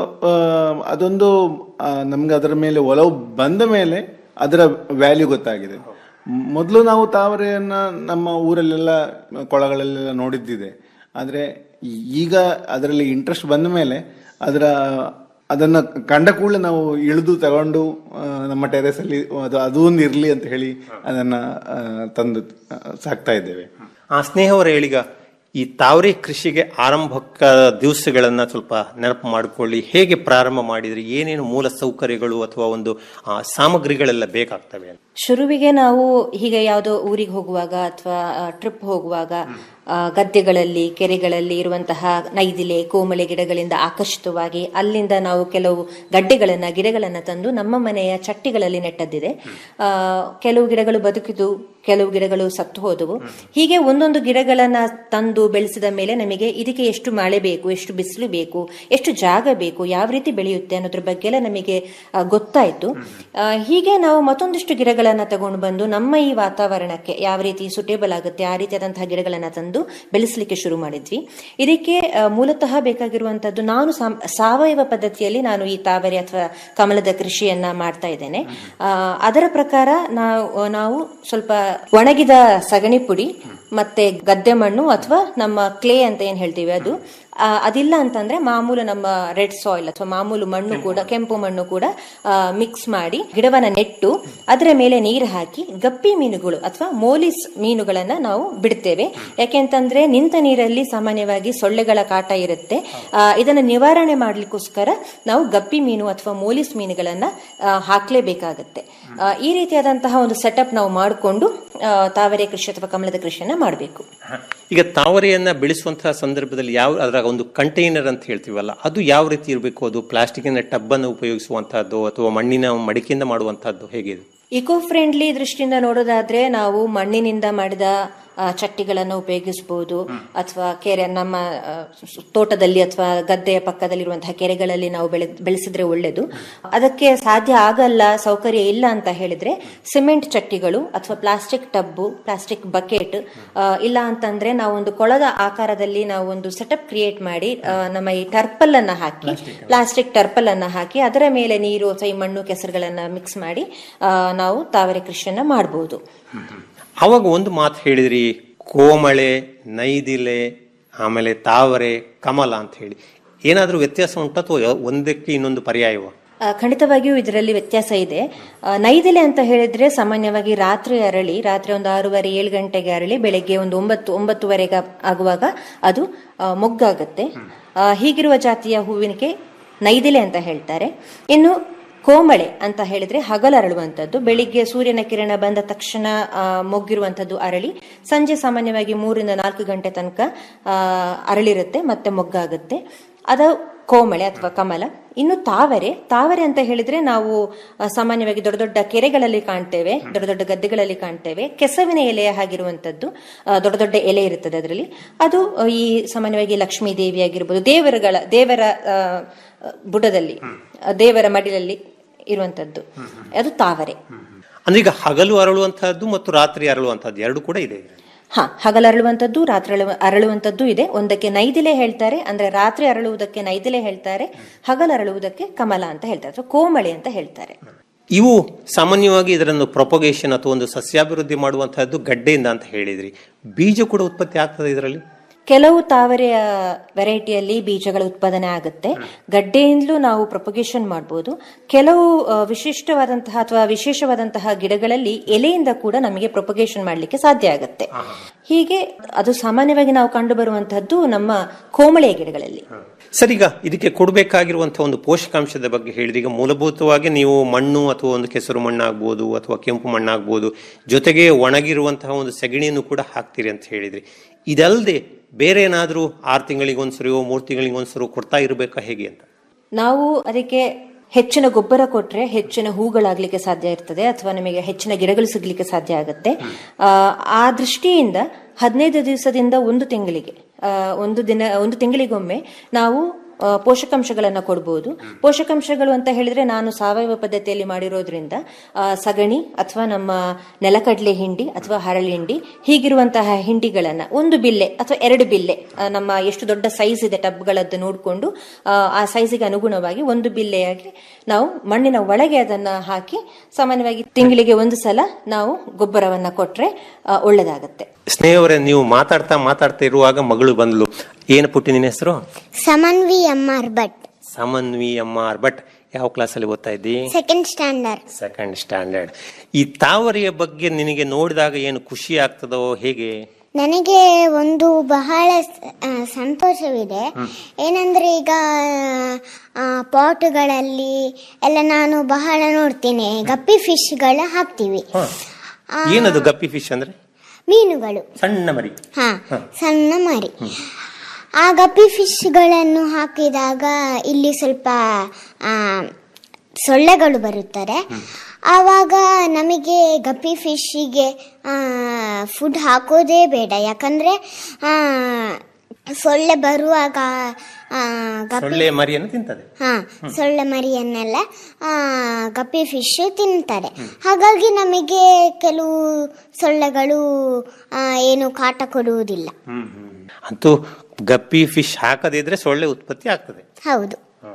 ಅದೊಂದು ಆ, ನಮ್ಗೆ ಅದರ ಮೇಲೆ ಒಲವು ಬಂದ ಮೇಲೆ ಅದರ ವ್ಯಾಲ್ಯೂ ಗೊತ್ತಾಗಿದೆ ಮೊದಲು ನಾವು ತಾವರೆಯನ್ನ ನಮ್ಮ ಊರಲ್ಲೆಲ್ಲ ಕೊಳಗಳಲ್ಲೆಲ್ಲ ನೋಡಿದ್ದಿದೆ ಆದ್ರೆ ಈಗ ಅದರಲ್ಲಿ ಇಂಟ್ರೆಸ್ಟ್ ಬಂದ ಮೇಲೆ ಅದರ ಅದನ್ನ ಕಂಡ ಕೂಡಲೇ ನಾವು ಇಳಿದು ತಗೊಂಡು ಆ, ನಮ್ಮ ಟೆರೆಸ್ ಅಲ್ಲಿ ಅದು ಅದು ಒಂದು ಇರ್ಲಿ ಅಂತ ಹೇಳಿ ಅದನ್ನ ಆ, ತಂದು ಆ, ಸಾಕ್ತಾ ಇದ್ದೇವೆ ಆ ಸ್ನೇಹ ಅವರ ಹೇಳಿಗ ಈ ತಾವರೆ ಕೃಷಿಗೆ ಆರಂಭಕ್ಕ ದಿವಸಗಳನ್ನ ಸ್ವಲ್ಪ ನೆನಪು ಮಾಡಿಕೊಳ್ಳಿ ಹೇಗೆ ಪ್ರಾರಂಭ ಮಾಡಿದ್ರಿ ಏನೇನು ಮೂಲ ಸೌಕರ್ಯಗಳು ಅಥವಾ ಒಂದು ಆ, ಸಾಮಗ್ರಿಗಳೆಲ್ಲ ಬೇಕಾಗ್ತವೆ ಅಂತ ಶುರುವಿಗೆ ನಾವು ಹೀಗೆ ಯಾವುದೋ ಊರಿಗೆ ಹೋಗುವಾಗ ಅಥವಾ ಟ್ರಿಪ್ ಹೋಗುವಾಗ ಆ, ಗದ್ದೆಗಳಲ್ಲಿ ಕೆರೆಗಳಲ್ಲಿ ಇರುವಂತಹ ನೈದಿಲೆ ಕೋಮಳೆ ಗಿಡಗಳಿಂದ ಆಕರ್ಷಿತವಾಗಿ ಅಲ್ಲಿಂದ ನಾವು ಕೆಲವು ಗಡ್ಡೆಗಳನ್ನ ಗಿಡಗಳನ್ನ ತಂದು ನಮ್ಮ ಮನೆಯ ಚಟ್ಟಿಗಳಲ್ಲಿ ನೆಟ್ಟದ್ದಿದೆ ಆ, ಕೆಲವು ಗಿಡಗಳು ಬದುಕಿದು ಕೆಲವು ಗಿಡಗಳು ಸತ್ತು ಹೋದವು ಹೀಗೆ ಒಂದೊಂದು ಗಿಡಗಳನ್ನ ತಂದು ಬೆಳೆಸಿದ ಮೇಲೆ ನಮಗೆ ಇದಕ್ಕೆ ಎಷ್ಟು ಮಳೆ ಬೇಕು ಎಷ್ಟು ಬಿಸಿಲು ಬೇಕು ಎಷ್ಟು ಜಾಗ ಬೇಕು ಯಾವ ರೀತಿ ಬೆಳೆಯುತ್ತೆ ಅನ್ನೋದ್ರ ಬಗ್ಗೆ ಎಲ್ಲ ನಮಗೆ ಆ, ಗೊತ್ತಾಯ್ತು ಆ, ಹೀಗೆ ನಾವು ಮತ್ತೊಂದಿಷ್ಟು ಗಿಡಗಳನ್ನ ತಗೊಂಡು ಬಂದು ನಮ್ಮ ಈ ವಾತಾವರಣಕ್ಕೆ ಯಾವ ರೀತಿ ಸುಟೇಬಲ್ ಆಗುತ್ತೆ ಆ ರೀತಿಯಾದಂತಹ ಗಿಡಗಳನ್ನ ತಂದು ಬೆಳೆಸಲಿಕ್ಕೆ ಶುರು ಮಾಡಿದ್ವಿ ಇದಕ್ಕೆ ಆ, ಮೂಲತಃ ಬೇಕಾಗಿರುವಂತದ್ದು ನಾನು ಸಾಮ್- ಸಾವಯವ ಪದ್ಧತಿಯಲ್ಲಿ ನಾನು ಈ ತಾವರೆ ಅಥವಾ ಕಮಲದ ಕೃಷಿಯನ್ನ ಮಾಡ್ತಾ ಇದ್ದೇನೆ ಆ, ಅದರ ಪ್ರಕಾರ ನಾವು ನಾವು ಸ್ವಲ್ಪ ಒಣಗಿದ ಸಗಣಿ ಪುಡಿ ಮತ್ತೆ ಗದ್ದೆ ಮಣ್ಣು ಅಥವಾ ನಮ್ಮ ಕ್ಲೇ ಅಂತ ಏನ್ ಹೇಳ್ತೀವಿ ಅದು ಆ, ಅದಿಲ್ಲ ಅಂತಂದ್ರೆ ಮಾಮೂಲು ನಮ್ಮ ರೆಡ್ ಸಾಯಿಲ್ ಅಥವಾ ಮಾಮೂಲು ಮಣ್ಣು ಕೂಡ ಕೆಂಪು ಮಣ್ಣು ಕೂಡ ಮಿಕ್ಸ್ ಮಾಡಿ ಗಿಡವನ್ನ ನೆಟ್ಟು ಅದರ ಮೇಲೆ ನೀರು ಹಾಕಿ ಗಪ್ಪಿ ಮೀನುಗಳು ಅಥವಾ ಮೋಲಿಸ್ ಮೀನುಗಳನ್ನ ನಾವು ಬಿಡ್ತೇವೆ ಯಾಕೆಂತಂದ್ರೆ ನಿಂತ ನೀರಲ್ಲಿ ಸಾಮಾನ್ಯವಾಗಿ ಸೊಳ್ಳೆಗಳ ಕಾಟ ಇರುತ್ತೆ ಆ, ಇದನ್ನ ನಿವಾರಣೆ ಮಾಡ್ಲಿಕ್ಕೋಸ್ಕರ ನಾವು ಗಪ್ಪಿ ಮೀನು ಅಥವಾ ಮೋಲಿಸ್ ಮೀನುಗಳನ್ನ ಆ, ಹಾಕ್ಲೇಬೇಕಾಗತ್ತೆ ಆ, ಈ ರೀತಿಯಾದಂತಹ ಒಂದು ಸೆಟಪ್ ನಾವು ಮಾಡಿಕೊಂಡು ತಾವರೆ ಕೃಷಿ ಅಥವಾ ಕಮಲದ ಕೃಷಿಯನ್ನ ಮಾಡಬೇಕು ಈಗ ತಾವರೆಯನ್ನ ಬೆಳೆಸುವಂತಹ ಸಂದರ್ಭದಲ್ಲಿ ಯಾವ ಅದರ ಒಂದು ಕಂಟೈನರ್ ಅಂತ ಹೇಳ್ತೀವಲ್ಲ ಅದು ಯಾವ ರೀತಿ ಇರಬೇಕು ಅದು ಪ್ಲಾಸ್ಟಿಕ್ನ ಟಬ್ ಅನ್ನು ಉಪಯೋಗಿಸುವಂತಹದ್ದು ಅಥವಾ ಮಣ್ಣಿನ ಮಡಿಕೆಯಿಂದ ಮಾಡುವಂತಹದ್ದು ಹೇಗಿದೆ ಇಕೋ ಫ್ರೆಂಡ್ಲಿ ದೃಷ್ಟಿಯಿಂದ ನೋಡೋದಾದ್ರೆ ನಾವು ಮಣ್ಣಿನಿಂದ ಮಾಡಿದ ಆ, ಚಟ್ಟಿಗಳನ್ನು ಉಪಯೋಗಿಸಬಹುದು ಅಥವಾ ಕೆರೆ ನಮ್ಮ ಆ, ಸು- ತೋಟದಲ್ಲಿ ಅಥವಾ ಗದ್ದೆಯ ಪಕ್ಕದಲ್ಲಿರುವಂತಹ ಕೆರೆಗಳಲ್ಲಿ ನಾವು ಬೆಳೆ ಬೆಳೆಸಿದ್ರೆ ಒಳ್ಳೇದು ಅದಕ್ಕೆ ಸಾಧ್ಯ ಆಗಲ್ಲ ಸೌಕರ್ಯ ಇಲ್ಲ ಅಂತ ಹೇಳಿದ್ರೆ ಸಿಮೆಂಟ್ ಚಟ್ಟಿಗಳು ಅಥವಾ ಪ್ಲಾಸ್ಟಿಕ್ ಟಬ್ಬು ಪ್ಲಾಸ್ಟಿಕ್ ಬಕೆಟ್ ಇಲ್ಲ ಅಂತಂದ್ರೆ ನಾವು ಒಂದು ಕೊಳದ ಆಕಾರದಲ್ಲಿ ನಾವು ಒಂದು ಸೆಟಪ್ ಕ್ರಿಯೇಟ್ ಮಾಡಿ ಆ, ನಮ್ಮ ಈ ಟರ್ಪಲ್ ಅನ್ನ ಹಾಕಿ ಪ್ಲಾಸ್ಟಿಕ್ ಟರ್ಪಲ್ ಅನ್ನ ಹಾಕಿ ಅದರ ಮೇಲೆ ನೀರು ಅಥವಾ ಈ ಮಣ್ಣು ಕೆಸರುಗಳನ್ನ ಮಿಕ್ಸ್ ಮಾಡಿ ಆ, ನಾವು ತಾವರೆ ಕೃಷಿಯನ್ನ ಮಾಡಬಹುದು ಅವಾಗ ಒಂದು ಮಾತು ಹೇಳಿದ್ರಿ ಕೋಮಳೆ ನೈದಿಲೆ ಆಮೇಲೆ ತಾವರೆ ಕಮಲ ಅಂತ ಹೇಳಿ ಏನಾದರೂ ವ್ಯತ್ಯಾಸ ಉಂಟಾ ಅಥವಾ ಒಂದಕ್ಕೆ ಇನ್ನೊಂದು ಪರ್ಯಾಯವ ಆ, ಖಂಡಿತವಾಗಿಯೂ ಇದರಲ್ಲಿ ವ್ಯತ್ಯಾಸ ಇದೆ ಆ, ನೈದಿಲೆ ಅಂತ ಹೇಳಿದ್ರೆ ಸಾಮಾನ್ಯವಾಗಿ ರಾತ್ರಿ ಅರಳಿ ರಾತ್ರಿ ಒಂದು ಆರೂವರೆ ಏಳು ಗಂಟೆಗೆ ಅರಳಿ ಬೆಳಗ್ಗೆ ಒಂದು ಒಂಬತ್ತು ಒಂಬತ್ತುವರೆಗೆ ಆಗುವಾಗ ಅದು ಆ, ಮೊಗ್ಗಾಗುತ್ತೆ ಆ, ಹೀಗಿರುವ ಜಾತಿಯ ಹೂವಿನಿಗೆ ನೈದಿಲೆ ಅಂತ ಹೇಳ್ತಾರೆ ಇನ್ನು ಕೋಮಳೆ ಅಂತ ಹೇಳಿದ್ರೆ ಹಗಲರಳುವಂಥದ್ದು ಬೆಳಿಗ್ಗೆ ಸೂರ್ಯನ ಕಿರಣ ಬಂದ ತಕ್ಷಣ ಆ, ಮೊಗ್ಗಿರುವಂಥದ್ದು ಅರಳಿ ಸಂಜೆ ಸಾಮಾನ್ಯವಾಗಿ ಮೂರಿಂದ ನಾಲ್ಕು ಗಂಟೆ ತನಕ ಆ, ಅರಳಿರುತ್ತೆ ಮತ್ತೆ ಮೊಗ್ಗಾಗುತ್ತೆ ಅದು ಕೋಮಳೆ ಅಥವಾ ಕಮಲ ಇನ್ನು ತಾವರೆ ತಾವರೆ ಅಂತ ಹೇಳಿದ್ರೆ ನಾವು ಆ, ಸಾಮಾನ್ಯವಾಗಿ ದೊಡ್ಡ ದೊಡ್ಡ ಕೆರೆಗಳಲ್ಲಿ ಕಾಣ್ತೇವೆ ದೊಡ್ಡ ದೊಡ್ಡ ಗದ್ದೆಗಳಲ್ಲಿ ಕಾಣ್ತೇವೆ ಕೆಸವಿನ ಎಲೆಯ ಹಾಗಿರುವಂತದ್ದು ಆ, ದೊಡ್ಡ ದೊಡ್ಡ ಎಲೆ ಇರುತ್ತದೆ ಅದರಲ್ಲಿ ಅದು ಆ, ಈ ಸಾಮಾನ್ಯವಾಗಿ ಲಕ್ಷ್ಮೀ ದೇವಿ ಆಗಿರ್ಬೋದು ದೇವರುಗಳ ದೇವರ ಆ, ಬುಡದಲ್ಲಿ ಆ, ದೇವರ ಮಡಿಲಲ್ಲಿ ಇರುವಂತದ್ದು ಅದು ತಾವರೆ ಅಂದ್ರೆ ಈಗ ಹಗಲು ಅರಳುವಂತಹದ್ದು ಮತ್ತು ರಾತ್ರಿ ಅರಳುವಂತಹದ್ದು ಎರಡು ಕೂಡ ಇದೆ ಹಾ ಹಗಲರಳುವಂಥದ್ದು ರಾತ್ರಿ ಅರಳು- ಅರಳುವಂಥದ್ದು ಇದೆ ಒಂದಕ್ಕೆ ನೈದಿಲೆ ಹೇಳ್ತಾರೆ ಅಂದ್ರೆ ರಾತ್ರಿ ಅರಳುವುದಕ್ಕೆ ನೈದಿಲೆ ಹೇಳ್ತಾರೆ ಹಗಲರಳುವುದಕ್ಕೆ ಕಮಲ ಅಂತ ಹೇಳ್ತಾರೆ ಅಥವಾ ಕೋಮಳೆ ಅಂತ ಹೇಳ್ತಾರೆ ಇವು ಸಾಮಾನ್ಯವಾಗಿ ಇದರನ್ನು ಪ್ರೊಪಗೇಷನ್ ಅಥವಾ ಒಂದು ಸಸ್ಯಾಭಿವೃದ್ಧಿ ಮಾಡುವಂತಹದ್ದು ಗಡ್ಡೆಯಿಂದ ಅಂತ ಹೇಳಿದ್ರಿ ಬೀಜ ಕೂಡ ಉತ್ಪತ್ತಿ ಆಗ್ತದೆ ಇದರಲ್ಲಿ ಕೆಲವು ತಾವರೆಯ ವೆರೈಟಿಯಲ್ಲಿ ಬೀಜಗಳ ಉತ್ಪಾದನೆ ಆಗುತ್ತೆ ಗಡ್ಡೆಯಿಂದಲೂ ನಾವು ಪ್ರೊಪಗೇಷನ್ ಮಾಡಬಹುದು ಕೆಲವು ಆ, ವಿಶಿಷ್ಟವಾದಂತಹ ಅಥವಾ ವಿಶೇಷವಾದಂತಹ ಗಿಡಗಳಲ್ಲಿ ಎಲೆಯಿಂದ ಕೂಡ ನಮಗೆ ಪ್ರೊಪಗೇಷನ್ ಮಾಡಲಿಕ್ಕೆ ಸಾಧ್ಯ ಆಗುತ್ತೆ ಹೀಗೆ ಅದು ಸಾಮಾನ್ಯವಾಗಿ ನಾವು ಕಂಡು ಬರುವಂತಹದ್ದು ನಮ್ಮ ಕೋಮಳೆಯ ಗಿಡಗಳಲ್ಲಿ ಸರ್ ಈಗ ಇದಕ್ಕೆ ಕೊಡಬೇಕಾಗಿರುವಂತಹ ಒಂದು ಪೋಷಕಾಂಶದ ಬಗ್ಗೆ ಹೇಳಿದ್ರೆ ಈಗ ಮೂಲಭೂತವಾಗಿ ನೀವು ಮಣ್ಣು ಅಥವಾ ಒಂದು ಕೆಸರು ಮಣ್ಣಾಗ್ಬೋದು ಅಥವಾ ಕೆಂಪು ಮಣ್ಣಾಗ್ಬೋದು ಜೊತೆಗೆ ಒಣಗಿರುವಂತಹ ಒಂದು ಸೆಗಣಿಯನ್ನು ಕೂಡ ಹಾಕ್ತೀರಿ ಅಂತ ಹೇಳಿದ್ರಿ ಇದಲ್ಲದೆ ಬೇರೆ ಏನಾದರೂ ಆರು ತಿಂಗಳಿಗೆ ಒಂದ್ಸರಿಯೋ ಮೂರು ತಿಂಗಳಿಗೆ ಒಂದ್ಸರಿ ಕೊಡ್ತಾ ಇರಬೇಕಾ ಹೇಗೆ ಅಂತ ನಾವು ಅದಕ್ಕೆ ಹೆಚ್ಚಿನ ಗೊಬ್ಬರ ಕೊಟ್ರೆ ಹೆಚ್ಚಿನ ಹೂಗಳಾಗ್ಲಿಕ್ಕೆ ಸಾಧ್ಯ ಇರ್ತದೆ ಅಥವಾ ನಮಗೆ ಹೆಚ್ಚಿನ ಗಿಡಗಳು ಸಿಗ್ಲಿಕ್ಕೆ ಸಾಧ್ಯ ಆಗುತ್ತೆ ಆ, ಆ ದೃಷ್ಟಿಯಿಂದ ಹದಿನೈದು ದಿವಸದಿಂದ ಒಂದು ತಿಂಗಳಿಗೆ ಆ, ಒಂದು ದಿನ ಒಂದು ತಿಂಗಳಿಗೊಮ್ಮೆ ನಾವು ಆ, ಪೋಷಕಾಂಶಗಳನ್ನ ಕೊಡಬಹುದು ಪೋಷಕಾಂಶಗಳು ಅಂತ ಹೇಳಿದ್ರೆ ನಾನು ಸಾವಯವ ಪದ್ಧತಿಯಲ್ಲಿ ಮಾಡಿರೋದ್ರಿಂದ ಆ, ಸಗಣಿ ಅಥವಾ ನಮ್ಮ ನೆಲಕಡಲೆ ಹಿಂಡಿ ಅಥವಾ ಹರಳಿ ಹಿಂಡಿ ಹೀಗಿರುವಂತಹ ಹಿಂಡಿಗಳನ್ನ ಒಂದು ಬಿಲ್ಲೆ ಅಥವಾ ಎರಡು ಬಿಲ್ಲೆ ಆ, ನಮ್ಮ ಎಷ್ಟು ದೊಡ್ಡ ಸೈಜ್ ಇದೆ ಟಬ್ಗಳದ್ದು ನೋಡಿಕೊಂಡು ಆ ಸೈಜಿಗೆ ಅನುಗುಣವಾಗಿ ಒಂದು ಬಿಲ್ಲೆಯಾಗಿ ನಾವು ಮಣ್ಣಿನ ಒಳಗೆ ಅದನ್ನ ಹಾಕಿ ಸಾಮಾನ್ಯವಾಗಿ ತಿಂಗಳಿಗೆ ಒಂದು ಸಲ ನಾವು ಗೊಬ್ಬರವನ್ನ ಕೊಟ್ರೆ ಆ, ಒಳ್ಳೆದಾಗತ್ತೆ ಸ್ನೇಹವರೇ ನೀವು ಮಾತಾಡ್ತಾ ಮಾತಾಡ್ತಾ ಇರುವಾಗ ಮಗಳು ಬಂದ್ಲು ಏನು ಪುಟ್ಟಿ ನಿನ್ನ ಹೆಸರು Samanvi M R Bhat Samanvi M R Bhat ಯಾವ ಕ್ಲಾಸಲ್ಲಿ ಓದ್ತಾ ಇದ್ದಿ ಸೆಕೆಂಡ್ ಸ್ಟ್ಯಾಂಡರ್ಡ್ ಸೆಕೆಂಡ್ ಸ್ಟ್ಯಾಂಡರ್ಡ್ ಈ ತಾವರೆಯ ಬಗ್ಗೆ ನಿನಗೆ ನೋಡಿದಾಗ ಏನು ಖುಷಿ ಆಗ್ತದೋ ಹೇಗೆ ನನಗೆ ಒಂದು ಬಹಳ ಸ- ಆ, ಸಂತೋಷವಿದೆ ಏನಂದ್ರೆ ಈಗ ಆ, ಪಾಟ್ಗಳಲ್ಲಿ ಎಲ್ಲ ನಾನು ಬಹಳ ನೋಡ್ತೀನಿ ಗಪ್ಪಿ ಫಿಶ್ಗಳ ಹಾಕ್ತೀವಿ ಆ, ಏನದು ಗಪ್ಪಿ ಫಿಶ್ ಅಂದ್ರೆ ಮೀನುಗಳು ಸಣ್ಣ ಮರಿ ಹಾ ಹ. ಸಣ್ಣ ಮರಿ ಆ ಗಪ್ಪಿ ಫಿಶ್ಗಳನ್ನು ಹಾಕಿದಾಗ ಇಲ್ಲಿ ಸ್ವಲ್ಪ ಆ, ಸೊಳ್ಳೆಗಳು ಬರುತ್ತಾರೆ ಆವಾಗ ನಮಗೆ ಗಪ್ಪಿ ಫಿಶ್ಶಿಗೆ ಫುಡ್ ಹಾಕೋದೇ ಬೇಡ ಯಾಕಂದ್ರೆ ಆ, ಸೊಳ್ಳೆ ಬರುವಾಗ ಆ, ಗಪ್ಪಿ ಸೊಳ್ಳೆ ಮರಿಯನ್ನು ತಿಂತದೆ ಹಾ ಸೊಳ್ಳೆ ಮರಿಯನ್ನೆಲ್ಲ ಆ, ಗಪ್ಪಿ ಫಿಶ್ ತಿಂತಾರೆ ಹಾಗಾಗಿ ನಮಗೆ ಕೆಲವು ಸೊಳ್ಳೆಗಳು ಆ, ಏನು ಕಾಟ ಕೊಡುವುದಿಲ್ಲ ಅಂತೂ ಗಪ್ಪಿ ಫಿಶ್ ಹಾಕದಿದ್ರೆ ಸೊಳ್ಳೆ ಉತ್ಪತ್ತಿ ಆಗ್ತದೆ ಹೌದು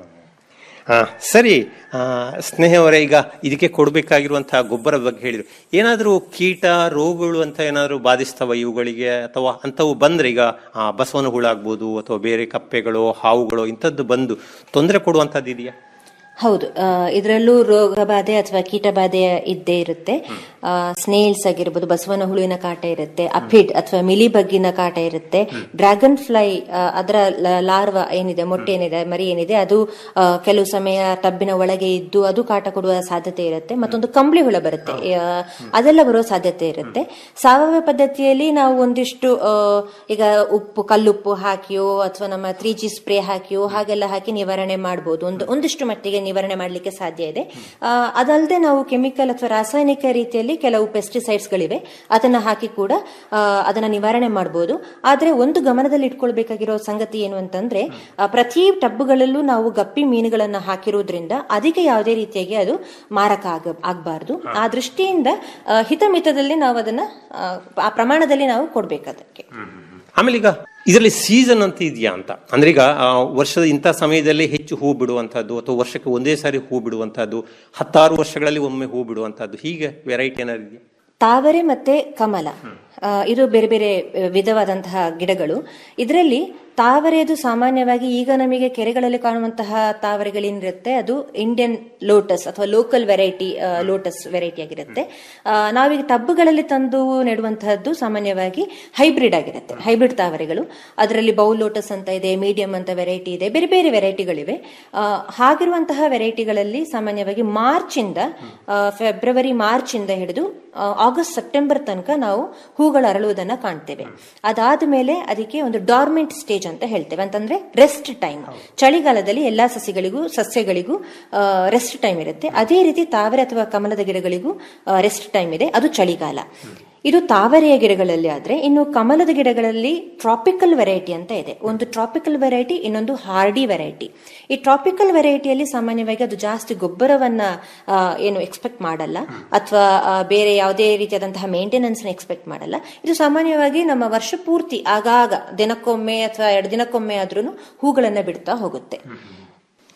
ಹಾ ಸರಿ ಆ, ಸ್ನೇಹವರೇ ಈಗ ಇದಕ್ಕೆ ಕೊಡಬೇಕಾಗಿರುವಂತಹ ಗೊಬ್ಬರದ ಬಗ್ಗೆ ಹೇಳಿದ್ರು ಏನಾದರೂ ಕೀಟ ರೋಗಗಳು ಅಂತ ಏನಾದರೂ ಬಾಧಿಸ್ತವ ಇವುಗಳಿಗೆ ಅಥವಾ ಅಂಥವು ಬಂದ್ರೆ ಈಗ ಆ, ಬಸವನ ಹುಳ ಆಗ್ಬೋದು ಅಥವಾ ಬೇರೆ ಕಪ್ಪೆಗಳು ಹಾವುಗಳು ಇಂಥದ್ದು ಬಂದು ತೊಂದರೆ ಕೊಡುವಂಥದ್ದು ಇದೆಯಾ ಹೌದು ಆ, ಇದರಲ್ಲೂ ರೋಗ ಬಾಧೆ ಅಥವಾ ಕೀಟ ಬಾಧೆ ಇದ್ದೇ ಇರುತ್ತೆ ಸ್ನೇಲ್ಸ್ ಆಗಿರ್ಬೋದು ಬಸವನ ಹುಳುವಿನ ಕಾಟ ಇರುತ್ತೆ ಅಫಿಡ್ ಅಥವಾ ಮಿಲಿ ಬಗ್ಗಿನ ಕಾಟ ಇರುತ್ತೆ ಡ್ರ್ಯಾಗನ್ ಫ್ಲೈ ಆ, ಅದರ ಲ- ಲಾರ್ವಾ ಏನಿದೆ ಮೊಟ್ಟೆ ಏನಿದೆ ಮರಿ ಏನಿದೆ ಅದು ಆ, ಕೆಲವು ಸಮಯ ಟಬ್ಬಿನ ಒಳಗೆ ಇದ್ದು ಅದು ಕಾಟ ಕೊಡುವ ಸಾಧ್ಯತೆ ಇರುತ್ತೆ ಮತ್ತೊಂದು ಕಂಬಳಿ ಹುಳ ಬರುತ್ತೆ ಆ, ಅದೆಲ್ಲ ಬರುವ ಸಾಧ್ಯತೆ ಇರುತ್ತೆ ಸಾವಯವ ಪದ್ಧತಿಯಲ್ಲಿ ನಾವು ಒಂದಿಷ್ಟು ಆ, ಈಗ ಉಪ್ಪು ಕಲ್ಲುಪ್ಪು ಹಾಕಿಯೋ ಅಥವಾ ನಮ್ಮ ತ್ರೀ ಜಿ ಸ್ಪ್ರೇ ಹಾಕಿಯೋ ಹಾಗೆಲ್ಲ ಹಾಕಿ ನಿವಾರಣೆ ಮಾಡಬಹುದು ಒಂದು ಒಂದಿಷ್ಟು ಮಟ್ಟಿಗೆ ನಿವಾರಣೆ ಮಾಡಲಿಕ್ಕೆ ಸಾಧ್ಯ ಇದೆ ಆ, ಅದಲ್ಲದೆ ನಾವು ಕೆಮಿಕಲ್ ಅಥವಾ ರಾಸಾಯನಿಕ ರೀತಿಯಲ್ಲಿ ಕೆಲವು ಪೆಸ್ಟಿಸೈಡ್ಸ್ ಗಳಿವೆ ಅದನ್ನ ಹಾಕಿ ಕೂಡ ಆ, ಅದನ್ನ ನಿವಾರಣೆ ಮಾಡಬಹುದು ಆದ್ರೆ ಒಂದು ಗಮನದಲ್ಲಿ ಇಟ್ಕೊಳ್ಬೇಕಾಗಿರೋ ಸಂಗತಿ ಏನು ಅಂತಂದ್ರೆ ಆ, ಪ್ರತಿ ಟಬ್ಗಳಲ್ಲೂ ನಾವು ಗಪ್ಪಿ ಮೀನುಗಳನ್ನ ಹಾಕಿರೋದ್ರಿಂದ ಅದಕ್ಕೆ ಯಾವುದೇ ರೀತಿಯಾಗಿ ಅದು ಮಾರಕ ಆಗ ಆಗಬಾರ್ದು ಆ ದೃಷ್ಟಿಯಿಂದ ಆ, ಹಿತಮಿತದಲ್ಲಿ ನಾವು ಅದನ್ನ ಆ, ಆ ಪ್ರಮಾಣದಲ್ಲಿ ನಾವು ಕೊಡ್ಬೇಕು ಅದಕ್ಕೆ ಆಮೇಲೆ ಈಗ ಇದರಲ್ಲಿ ಸೀಸನ್ ಅಂತ ಇದೆಯಾ ಅಂತ ಅಂದ್ರೆ ಈಗ ಆ, ವರ್ಷದ ಇಂಥ ಸಮಯದಲ್ಲಿ ಹೆಚ್ಚು ಹೂ ಬಿಡುವಂತಹದ್ದು ಅಥವಾ ವರ್ಷಕ್ಕೆ ಒಂದೇ ಸಾರಿ ಹೂ ಬಿಡುವಂತಹದ್ದು ಹತ್ತಾರು ವರ್ಷಗಳಲ್ಲಿ ಒಮ್ಮೆ ಹೂ ಬಿಡುವಂತಹದ್ದು ಹೀಗೆ ವೆರೈಟಿ ಏನಾದ್ರು ಇದೆಯಾ ತಾವರೆ ಮತ್ತೆ ಕಮಲ ಆ, ಇದು ಬೇರೆ ಬೇರೆ ಆ, ವಿಧವಾದಂತಹ ಗಿಡಗಳು ಇದರಲ್ಲಿ ತಾವರೆದು ಸಾಮಾನ್ಯವಾಗಿ ಈಗ ನಮಗೆ ಕೆರೆಗಳಲ್ಲಿ ಕಾಣುವಂತಹ ತಾವರೆಗಳೇನಿರುತ್ತೆ ಅದು ಇಂಡಿಯನ್ ಲೋಟಸ್ ಅಥವಾ ಲೋಕಲ್ ವೆರೈಟಿ ಲೋಟಸ್ ವೆರೈಟಿ ಆಗಿರುತ್ತೆ ಆ, ನಾವೀಗ ಟಬ್ಗಳಲ್ಲಿ ತಂದು ನೆಡುವಂತಹದ್ದು ಸಾಮಾನ್ಯವಾಗಿ ಹೈಬ್ರಿಡ್ ಆಗಿರುತ್ತೆ ಹೈಬ್ರಿಡ್ ತಾವರೆಗಳು ಅದರಲ್ಲಿ ಬೌಲ್ ಲೋಟಸ್ ಅಂತ ಇದೆ ಮೀಡಿಯಂ ಅಂತ ವೆರೈಟಿ ಇದೆ ಬೇರೆ ಬೇರೆ ವೆರೈಟಿಗಳಿವೆ ಆ, ಹಾಗಿರುವಂತಹ ವೆರೈಟಿಗಳಲ್ಲಿ ಸಾಮಾನ್ಯವಾಗಿ ಮಾರ್ಚ್ ಇಂದ ಆ, ಫೆಬ್ರವರಿ ಮಾರ್ಚ್ ಇಂದ ಹಿಡಿದು ಆ, ಆಗಸ್ಟ್ ಸೆಪ್ಟೆಂಬರ್ ತನಕ ನಾವು ಹೂಗಳು ಅರಳುವುದನ್ನ ಕಾಣ್ತೇವೆ ಅದಾದ ಮೇಲೆ ಅದಕ್ಕೆ ಒಂದು ಡಾರ್ಮೆಂಟ್ ಸ್ಟೇಜ್ ಅಂತ ಹೇಳ್ತೇವೆ ಅಂತಂದ್ರೆ ರೆಸ್ಟ್ ಟೈಮ್ ಚಳಿಗಾಲದಲ್ಲಿ ಎಲ್ಲಾ ಸಸಿಗಳಿಗೂ ಸಸ್ಯಗಳಿಗೂ ರೆಸ್ಟ್ ಟೈಮ್ ಇರುತ್ತೆ ಅದೇ ರೀತಿ ತಾವರೆ ಅಥವಾ ಕಮಲದ ಗಿಡಗಳಿಗೂ ರೆಸ್ಟ್ ಟೈಮ್ ಇದೆ ಅದು ಚಳಿಗಾಲ ಇದು ತಾವರೆಯ ಗಿಡಗಳಲ್ಲಿ ಆದ್ರೆ ಇನ್ನು ಕಮಲದ ಗಿಡಗಳಲ್ಲಿ ಟ್ರಾಪಿಕಲ್ ವೆರೈಟಿ ಅಂತ ಇದೆ ಒಂದು ಟ್ರಾಪಿಕಲ್ ವೆರೈಟಿ ಇನ್ನೊಂದು ಹಾರ್ಡಿ ವೆರೈಟಿ ಈ ಟ್ರಾಪಿಕಲ್ ವೆರೈಟಿಯಲ್ಲಿ ಸಾಮಾನ್ಯವಾಗಿ ಅದು ಜಾಸ್ತಿ ಗೊಬ್ಬರವನ್ನ ಆ, ಏನು ಎಕ್ಸ್ಪೆಕ್ಟ್ ಮಾಡಲ್ಲ ಅಥವಾ ಬೇರೆ ಯಾವುದೇ ರೀತಿಯಾದಂತಹ ಮೇಂಟೆನೆನ್ಸ್ ಎಕ್ಸ್ಪೆಕ್ಟ್ ಮಾಡಲ್ಲ ಇದು ಸಾಮಾನ್ಯವಾಗಿ ನಮ್ಮ ವರ್ಷ ಪೂರ್ತಿ ಆಗಾಗ ದಿನಕ್ಕೊಮ್ಮೆ ಅಥವಾ ಎರಡು ದಿನಕ್ಕೊಮ್ಮೆ ಆದ್ರೂ ಹೂಗಳನ್ನ ಬಿಡ್ತಾ ಹೋಗುತ್ತೆ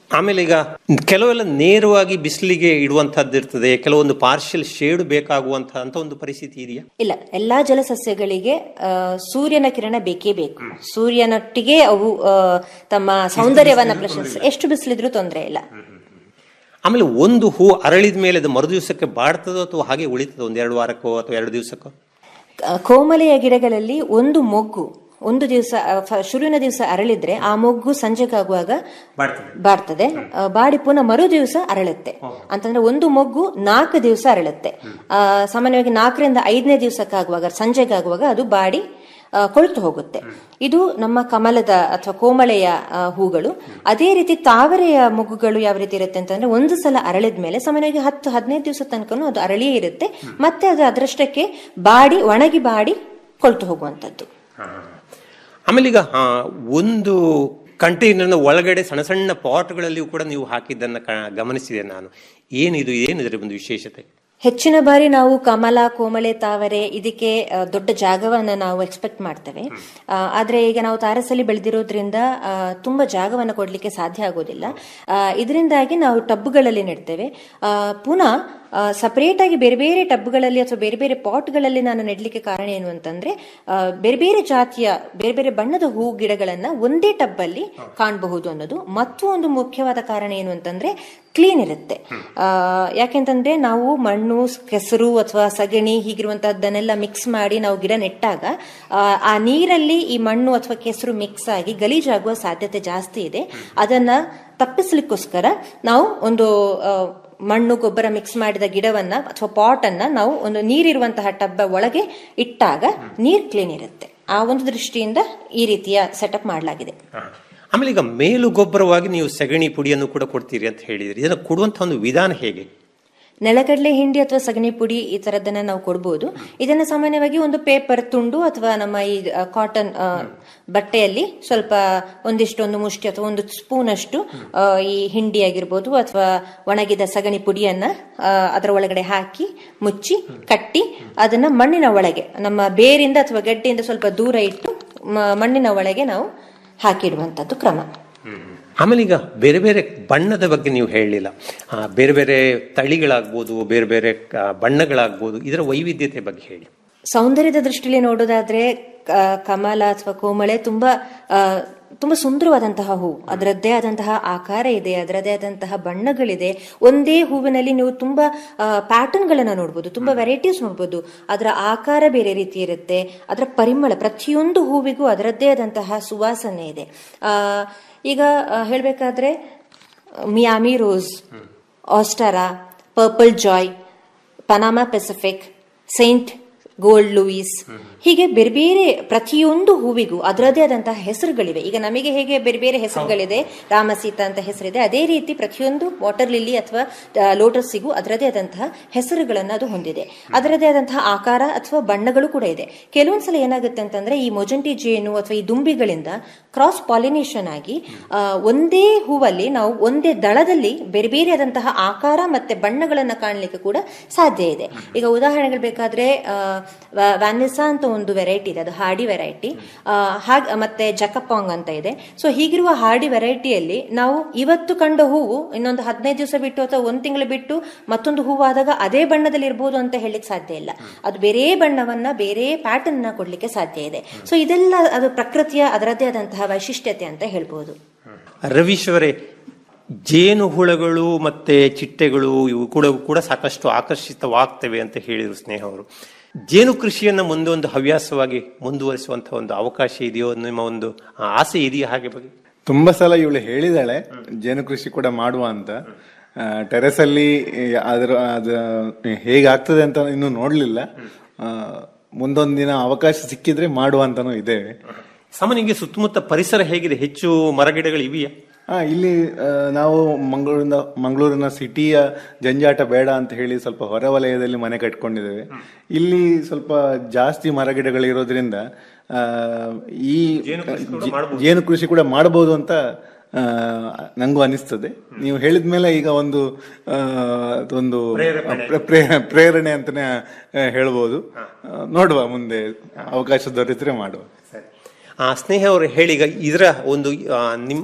ಆಮೇಲೆ ಈಗ ಕೆಲವೆಲ್ಲ ನೇರವಾಗಿ ಬಿಸಿಲಿಗೆ ಇಡುವಂತಹದ್ದು ಇರ್ತದೆ ಕೆಲವೊಂದು ಪಾರ್ಷಿಯಲ್ ಶೇಡ್ ಬೇಕಾಗುವಂತಹ ಅಂತ ಒಂದು ಪರಿಸ್ಥಿತಿ ಇದೆಯಾ ಇಲ್ಲ ಎಲ್ಲಾ ಜಲಸಸ್ಯಗಳಿಗೆ ಆ, ಸೂರ್ಯನ ಕಿರಣ ಬೇಕೇ ಬೇಕು ಸೂರ್ಯನೊಟ್ಟಿಗೆ ಅವು ಆ, ತಮ್ಮ ಸೌಂದರ್ಯವನ್ನ ಪ್ರಶಂಸ ಎಷ್ಟು ಬಿಸಿಲಿದ್ರೂ ತೊಂದರೆ ಇಲ್ಲ ಆಮೇಲೆ ಒಂದು ಹೂ ಅರಳಿದ ಮೇಲೆ ಅದು ಮರು ದಿವಸಕ್ಕೆ ಬಾಡ್ತದೋ ಅಥವಾ ಹಾಗೆ ಉಳಿತದೋ ಒಂದು ಎರಡು ವಾರಕ್ಕೋ ಅಥವಾ ಎರಡು ದಿವಸಕ್ಕೋ ಆ, ಕೋಮಲೆಯ ಗಿಡಗಳಲ್ಲಿ ಒಂದು ಮೊಗ್ಗು ಒಂದು ದಿವಸ ಆ, ಫ- ಶುರುವಿನ ದಿವಸ ಅರಳಿದ್ರೆ ಆ ಮೊಗ್ಗು ಸಂಜೆಗಾಗುವಾಗ ಬಾಡ್ತದೆ ಆ, ಬಾಡಿ ಪುನಃ ಮರು ದಿವಸ ಅರಳುತ್ತೆ ಅಂತಂದ್ರೆ ಒಂದು ಮೊಗ್ಗು ನಾಲ್ಕು ದಿವಸ ಅರಳುತ್ತೆ ಆ, ಸಾಮಾನ್ಯವಾಗಿ ನಾಲ್ಕರಿಂದ ಐದನೇ ದಿವಸಕ್ಕಾಗುವಾಗ ಸಂಜೆಗಾಗುವಾಗ ಅದು ಬಾಡಿ ಆ, ಕೊಳ್ತು ಹೋಗುತ್ತೆ ಇದು ನಮ್ಮ ಕಮಲದ ಅಥವಾ ಕೋಮಳೆಯ ಆ, ಹೂಗಳು ಅದೇ ರೀತಿ ತಾವರೆಯ ಮೊಗ್ಗುಗಳು ಯಾವ ರೀತಿ ಇರುತ್ತೆ ಅಂತಂದ್ರೆ ಒಂದು ಸಲ ಅರಳಿದ ಮೇಲೆ ಸಾಮಾನ್ಯವಾಗಿ ಹತ್ತು ಹದಿನೈದು ದಿವಸ ತನಕನೂ ಅದು ಅರಳಿಯೇ ಇರುತ್ತೆ ಮತ್ತೆ ಅದು ಅದರಷ್ಟಕ್ಕೆ ಬಾಡಿ ಒಣಗಿ ಬಾಡಿ ಕೊಳ್ತು ಹೋಗುವಂತದ್ದು ಆಮೇಲೆ ಈಗ ಆ, ಒಂದು ಕಂಟೈನರ್ನ ಒಳಗಡೆ ಸಣ್ಣ ಸಣ್ಣ ಪಾಟ್ಗಳಲ್ಲಿಯೂ ಕೂಡ ನೀವು ಹಾಕಿದ್ದನ್ನ ಕ- ಗಮನಿಸಿದೆ ನಾನು ಏನಿದು ಏನಿದ್ರೆ ಒಂದು ವಿಶೇಷತೆ ಹೆಚ್ಚಿನ ಬಾರಿ ನಾವು ಕಮಲ ಕೋಮಳೆ ತಾವರೆ ಇದಕ್ಕೆ ಆ, ದೊಡ್ಡ ಜಾಗವನ್ನ ನಾವು ಎಕ್ಸ್ಪೆಕ್ಟ್ ಮಾಡ್ತೇವೆ ಆ, ಆದ್ರೆ ಈಗ ನಾವು ತಾರಸಲ್ಲಿ ಬೆಳೆದಿರೋದ್ರಿಂದ ಆ, ತುಂಬಾ ಜಾಗವನ್ನು ಕೊಡ್ಲಿಕ್ಕೆ ಸಾಧ್ಯ ಆಗೋದಿಲ್ಲ ಆ, ಇದರಿಂದಾಗಿ ನಾವು ಟಬ್ಗಳಲ್ಲಿ ನೆಡ್ತೇವೆ ಆ, ಪುನಃ ಸಪರೇಟ್ ಆಗಿ ಬೇರೆ ಬೇರೆ ಟಬ್ಗಳಲ್ಲಿ ಅಥವಾ ಬೇರೆ ಬೇರೆ ಪಾಟ್ಗಳಲ್ಲಿ ನಾನು ನೆಡ್ಲಿಕ್ಕೆ ಕಾರಣ ಏನು ಅಂತಂದ್ರೆ ಆ, ಬೇರೆ ಬೇರೆ ಜಾತಿಯ ಬೇರೆ ಬೇರೆ ಬಣ್ಣದ ಹೂ ಗಿಡಗಳನ್ನ ಒಂದೇ ಟಬ್ಬಲ್ಲಿ ಕಾಣಬಹುದು ಅನ್ನೋದು ಮತ್ತು ಒಂದು ಮುಖ್ಯವಾದ ಕಾರಣ ಏನು ಅಂತಂದ್ರೆ ಕ್ಲೀನ್ ಇರುತ್ತೆ ಆ, ಯಾಕೆಂತಂದ್ರೆ ನಾವು ಮಣ್ಣು ಕೆಸರು ಅಥವಾ ಸಗಣಿ ಹೀಗಿರುವಂತಹದ್ದನ್ನೆಲ್ಲ ಮಿಕ್ಸ್ ಮಾಡಿ ನಾವು ಗಿಡ ನೆಟ್ಟಾಗ ಆ, ಆ ನೀರಲ್ಲಿ ಈ ಮಣ್ಣು ಅಥವಾ ಕೆಸರು ಮಿಕ್ಸ್ ಆಗಿ ಗಲೀಜಾಗುವ ಸಾಧ್ಯತೆ ಜಾಸ್ತಿ ಇದೆ ಅದನ್ನ ತಪ್ಪಿಸ್ಲಿಕ್ಕೋಸ್ಕರ ನಾವು ಒಂದು ಆ, ಮಣ್ಣು ಗೊಬ್ಬರ ಮಿಕ್ಸ್ ಮಾಡಿದ ಗಿಡವನ್ನ ಅಥವಾ ಪಾಟ್ ಅನ್ನ ನಾವು ಒಂದು ನೀರಿರುವಂತಹ ಟಬ್ಬ ಒಳಗೆ ಇಟ್ಟಾಗ ನೀರ್ ಕ್ಲೀನ್ ಇರುತ್ತೆ ಆ ಒಂದು ದೃಷ್ಟಿಯಿಂದ ಈ ರೀತಿಯ ಸೆಟಪ್ ಮಾಡಲಾಗಿದೆ ಆಮೇಲೆ ಈಗ ಮೇಲು ಗೊಬ್ಬರವಾಗಿ ನೀವು ಸಗಣಿ ಪುಡಿಯನ್ನು ಕೂಡ ಕೊಡ್ತೀರಿ ಅಂತ ಹೇಳಿದ್ರಿ ಇದನ್ನು ಕೊಡುವಂತಹ ಒಂದು ವಿಧಾನ ಹೇಗೆ ನೆಲಗಡಲೆ ಹಿಂಡಿ ಅಥವಾ ಸಗಣಿ ಪುಡಿ ಈ ತರದನ್ನ ನಾವು ಕೊಡ್ಬೋದು ಇದನ್ನ ಸಾಮಾನ್ಯವಾಗಿ ಒಂದು ಪೇಪರ್ ತುಂಡು ಅಥವಾ ನಮ್ಮ ಈ ಕಾಟನ್ ಬಟ್ಟೆಯಲ್ಲಿ ಸ್ವಲ್ಪ ಒಂದಿಷ್ಟು ಒಂದು ಮುಷ್ಟಿ ಅಥವಾ ಒಂದು ಸ್ಪೂನ್ ಅಷ್ಟು ಆ, ಈ ಹಿಂಡಿ ಆಗಿರ್ಬೋದು ಅಥವಾ ಒಣಗಿದ ಸಗಣಿ ಪುಡಿಯನ್ನ ಆ, ಅದರ ಒಳಗಡೆ ಹಾಕಿ ಮುಚ್ಚಿ ಕಟ್ಟಿ ಅದನ್ನ ಮಣ್ಣಿನ ಒಳಗೆ ನಮ್ಮ ಬೇರಿಂದ ಅಥವಾ ಗಡ್ಡೆಯಿಂದ ಸ್ವಲ್ಪ ದೂರ ಇಟ್ಟು ಮ- ಮಣ್ಣಿನ ಒಳಗೆ ನಾವು ಹಾಕಿಡುವಂತದ್ದು ಕ್ರಮ ಆಮೇಲೆ ಈಗ ಬೇರೆ ಬೇರೆ ಬಣ್ಣದ ಬಗ್ಗೆ ನೀವು ಹೇಳಲಿಲ್ಲ ಆ, ಬೇರೆ ಬೇರೆ ತಳಿಗಳಾಗ್ಬೋದು ಬೇರೆ ಬೇರೆ ಆ, ಬಣ್ಣಗಳಾಗ್ಬೋದು ಇದರ ವೈವಿಧ್ಯತೆ ಬಗ್ಗೆ ಹೇಳಿ ಸೌಂದರ್ಯದ ದೃಷ್ಟಿಯಲ್ಲಿ ನೋಡೋದಾದ್ರೆ ಕ- ಕಮಲ ಅಥವಾ ಕೋಮಳೆ ತುಂಬಾ ಆ, ತುಂಬಾ ಸುಂದರವಾದಂತಹ ಹೂ ಅದರದ್ದೇ ಆದಂತಹ ಆಕಾರ ಇದೆ ಅದರದ್ದೇ ಆದಂತಹ ಬಣ್ಣಗಳಿದೆ ಒಂದೇ ಹೂವಿನಲ್ಲಿ ನೀವು ತುಂಬಾ ಪ್ಯಾಟರ್ನ್ ಗಳನ್ನ ನೋಡ್ಬೋದು ತುಂಬಾ ವೆರೈಟೀಸ್ ನೋಡ್ಬೋದು ಅದರ ಆಕಾರ ಬೇರೆ ರೀತಿ ಇರುತ್ತೆ ಅದರ ಪರಿಮಳ ಪ್ರತಿಯೊಂದು ಹೂವಿಗೂ ಅದರದ್ದೇ ಆದಂತಹ ಸುವಾಸನೆ ಇದೆ ಆ, ಈಗ ಆ, ಹೇಳ್ಬೇಕಾದ್ರೆ Miami rose Astra purple joy Panama Pacific Saint gold Louis ಹೀಗೆ ಬೇರೆ ಬೇರೆ ಪ್ರತಿಯೊಂದು ಹೂವಿಗೂ ಅದರದೇ ಆದಂತಹ ಹೆಸರುಗಳಿವೆ ಈಗ ನಮಗೆ ಹೇಗೆ ಬೇರೆ ಬೇರೆ ಹೆಸರುಗಳಿದೆ ರಾಮಸೀತಾ ಅಂತ ಹೆಸರಿದೆ ಅದೇ ರೀತಿ ಪ್ರತಿಯೊಂದು ವಾಟರ್ ಲಿಲ್ಲಿ ಅಥವಾ ಲೋಟಸ್ಸಿಗೂ ಅದರದೇ ಆದಂತಹ ಹೆಸರುಗಳನ್ನು ಅದು ಹೊಂದಿದೆ ಅದರದೇ ಆದಂತಹ ಆಕಾರ ಅಥವಾ ಬಣ್ಣಗಳು ಕೂಡ ಇದೆ ಕೆಲವೊಂದ್ಸಲ ಏನಾಗುತ್ತೆ ಅಂತಂದ್ರೆ ಈ ಮೊಜಂಟಿ ಜೇನು ಅಥವಾ ಈ ದುಂಬಿಗಳಿಂದ ಕ್ರಾಸ್ ಪಾಲಿನೇಷನ್ ಆಗಿ ಆ, ಒಂದೇ ಹೂವಲ್ಲಿ ನಾವು ಒಂದೇ ದಳದಲ್ಲಿ ಬೇರೆ ಬೇರೆ ಆದಂತಹ ಆಕಾರ ಮತ್ತೆ ಬಣ್ಣಗಳನ್ನ ಕಾಣಲಿಕ್ಕೆ ಕೂಡ ಸಾಧ್ಯ ಇದೆ ಈಗ ಉದಾಹರಣೆಗಳು ಬೇಕಾದ್ರೆ ವ್ಯಾನಿಸಾ ಅಂತ ಒಂದು ವೆರೈಟಿ ಇದೆ ಅದು ಹಾಡಿ ವೆರೈಟಿ ಹಾಗೆ ಮತ್ತೆ ಜಕಪಾಂಗ್ ಅಂತ ಇದೆ ಸೊ ಹೀಗಿರುವ ಹಾಡಿ ವೆರೈಟಿಯಲ್ಲಿ ನಾವು ಇವತ್ತು ಕಂಡ ಹೂವು ಇನ್ನೊಂದು ಹದಿನೈದು ದಿವಸ ಬಿಟ್ಟು ಅಥವಾ ಒಂದು ತಿಂಗಳು ಬಿಟ್ಟು ಮತ್ತೊಂದು ಹೂವು ಆದಾಗ ಅದೇ ಬಣ್ಣದಲ್ಲಿ ಇರ್ಬೋದು ಅಂತ ಹೇಳಲಿಕ್ಕೆ ಸಾಧ್ಯ ಇಲ್ಲ ಅದು ಬೇರೆ ಬಣ್ಣವನ್ನ ಬೇರೆ ಪ್ಯಾಟರ್ನ್ ನ ಕೊಡ್ಲಿಕ್ಕೆ ಸಾಧ್ಯ ಇದೆ ಸೊ ಇದೆಲ್ಲ ಅದು ಪ್ರಕೃತಿಯ ಅದರದ್ದೇ ಆದಂತಹ ವೈಶಿಷ್ಟ್ಯತೆ ಅಂತ ಹೇಳ್ಬೋದು ರವೀಶ್ವರೇ ಜೇನು ಹುಳಗಳು ಮತ್ತೆ ಚಿಟ್ಟೆಗಳು ಇವು ಕೂಡ ಕೂಡ ಸಾಕಷ್ಟು ಆಕರ್ಷಿತವಾಗ್ತವೆ ಅಂತ ಹೇಳಿದ್ರು ಸ್ನೇಹ ಅವರು ಜೇನು ಕೃಷಿಯನ್ನ ಮುಂದೆ ಒಂದು ಹವ್ಯಾಸವಾಗಿ ಮುಂದುವರಿಸುವಂತಹ ಒಂದು ಅವಕಾಶ ಇದೆಯೋ ನಿಮ್ಮ ಒಂದು ಆ, ಆಸೆ ಇದೆಯಾ ಹಾಗೆ ಬಗ್ಗೆ ತುಂಬಾ ಸಲ ಇವಳು ಹೇಳಿದಾಳೆ ಜೇನು ಕೃಷಿ ಕೂಡ ಮಾಡುವ ಅಂತ ಟೆರೆಸ್ ಅಲ್ಲಿ ಅದರ ಅದು ಹೇಗಾಗ್ತದೆ ಅಂತ ಇನ್ನು ನೋಡ್ಲಿಲ್ಲ ಆ, ಮುಂದೊಂದ್ ದಿನ ಅವಕಾಶ ಸಿಕ್ಕಿದ್ರೆ ಮಾಡುವ ಅಂತಾನು ಇದ್ದೇವೆ ಸಾಮಾನ್ಯವಾಗಿ ಸುತ್ತಮುತ್ತ ಪರಿಸರ ಹೇಗಿದೆ ಹೆಚ್ಚು ಮರಗಿಡಗಳು ಇವೆಯಾ ಆ, ಇಲ್ಲಿ ಆ, ನಾವು ಮಂಗಳೂರಿನ ಮಂಗಳೂರಿನ ಸಿಟಿಯ ಜಂಜಾಟ ಬೇಡ ಅಂತ ಹೇಳಿ ಸ್ವಲ್ಪ ಹೊರವಲಯದಲ್ಲಿ ಮನೆ ಕಟ್ಕೊಂಡಿದ್ದೇವೆ ಇಲ್ಲಿ ಸ್ವಲ್ಪ ಜಾಸ್ತಿ ಮರಗಿಡಗಳಿರೋದ್ರಿಂದ ಆ, ಈ ಜೆ- ಜೇನು ಕೃಷಿ ಕೂಡ ಮಾಡಬಹುದು ಅಂತ ಆ, ನಂಗೂ ಅನಿಸ್ತದೆ ನೀವು ಹೇಳಿದ ಮೇಲೆ ಈಗ ಒಂದು ಆ, ಒಂದು ಪ್ರೆ- ಪ್ರೆ- ಪ್ರೇರಣೆ ಅಂತಾನೆ ಆ, ಹೇಳ್ಬೋದು ಆ, ನೋಡುವ ಮುಂದೆ ಅವಕಾಶ ದೊರೆತರೆ ಮಾಡುವ ಆ ಸ್ನೇಹ ಅವರು ಹೇಳಿ ಈಗ ಇದರ ಒಂದು ಆ, ನಿಮ್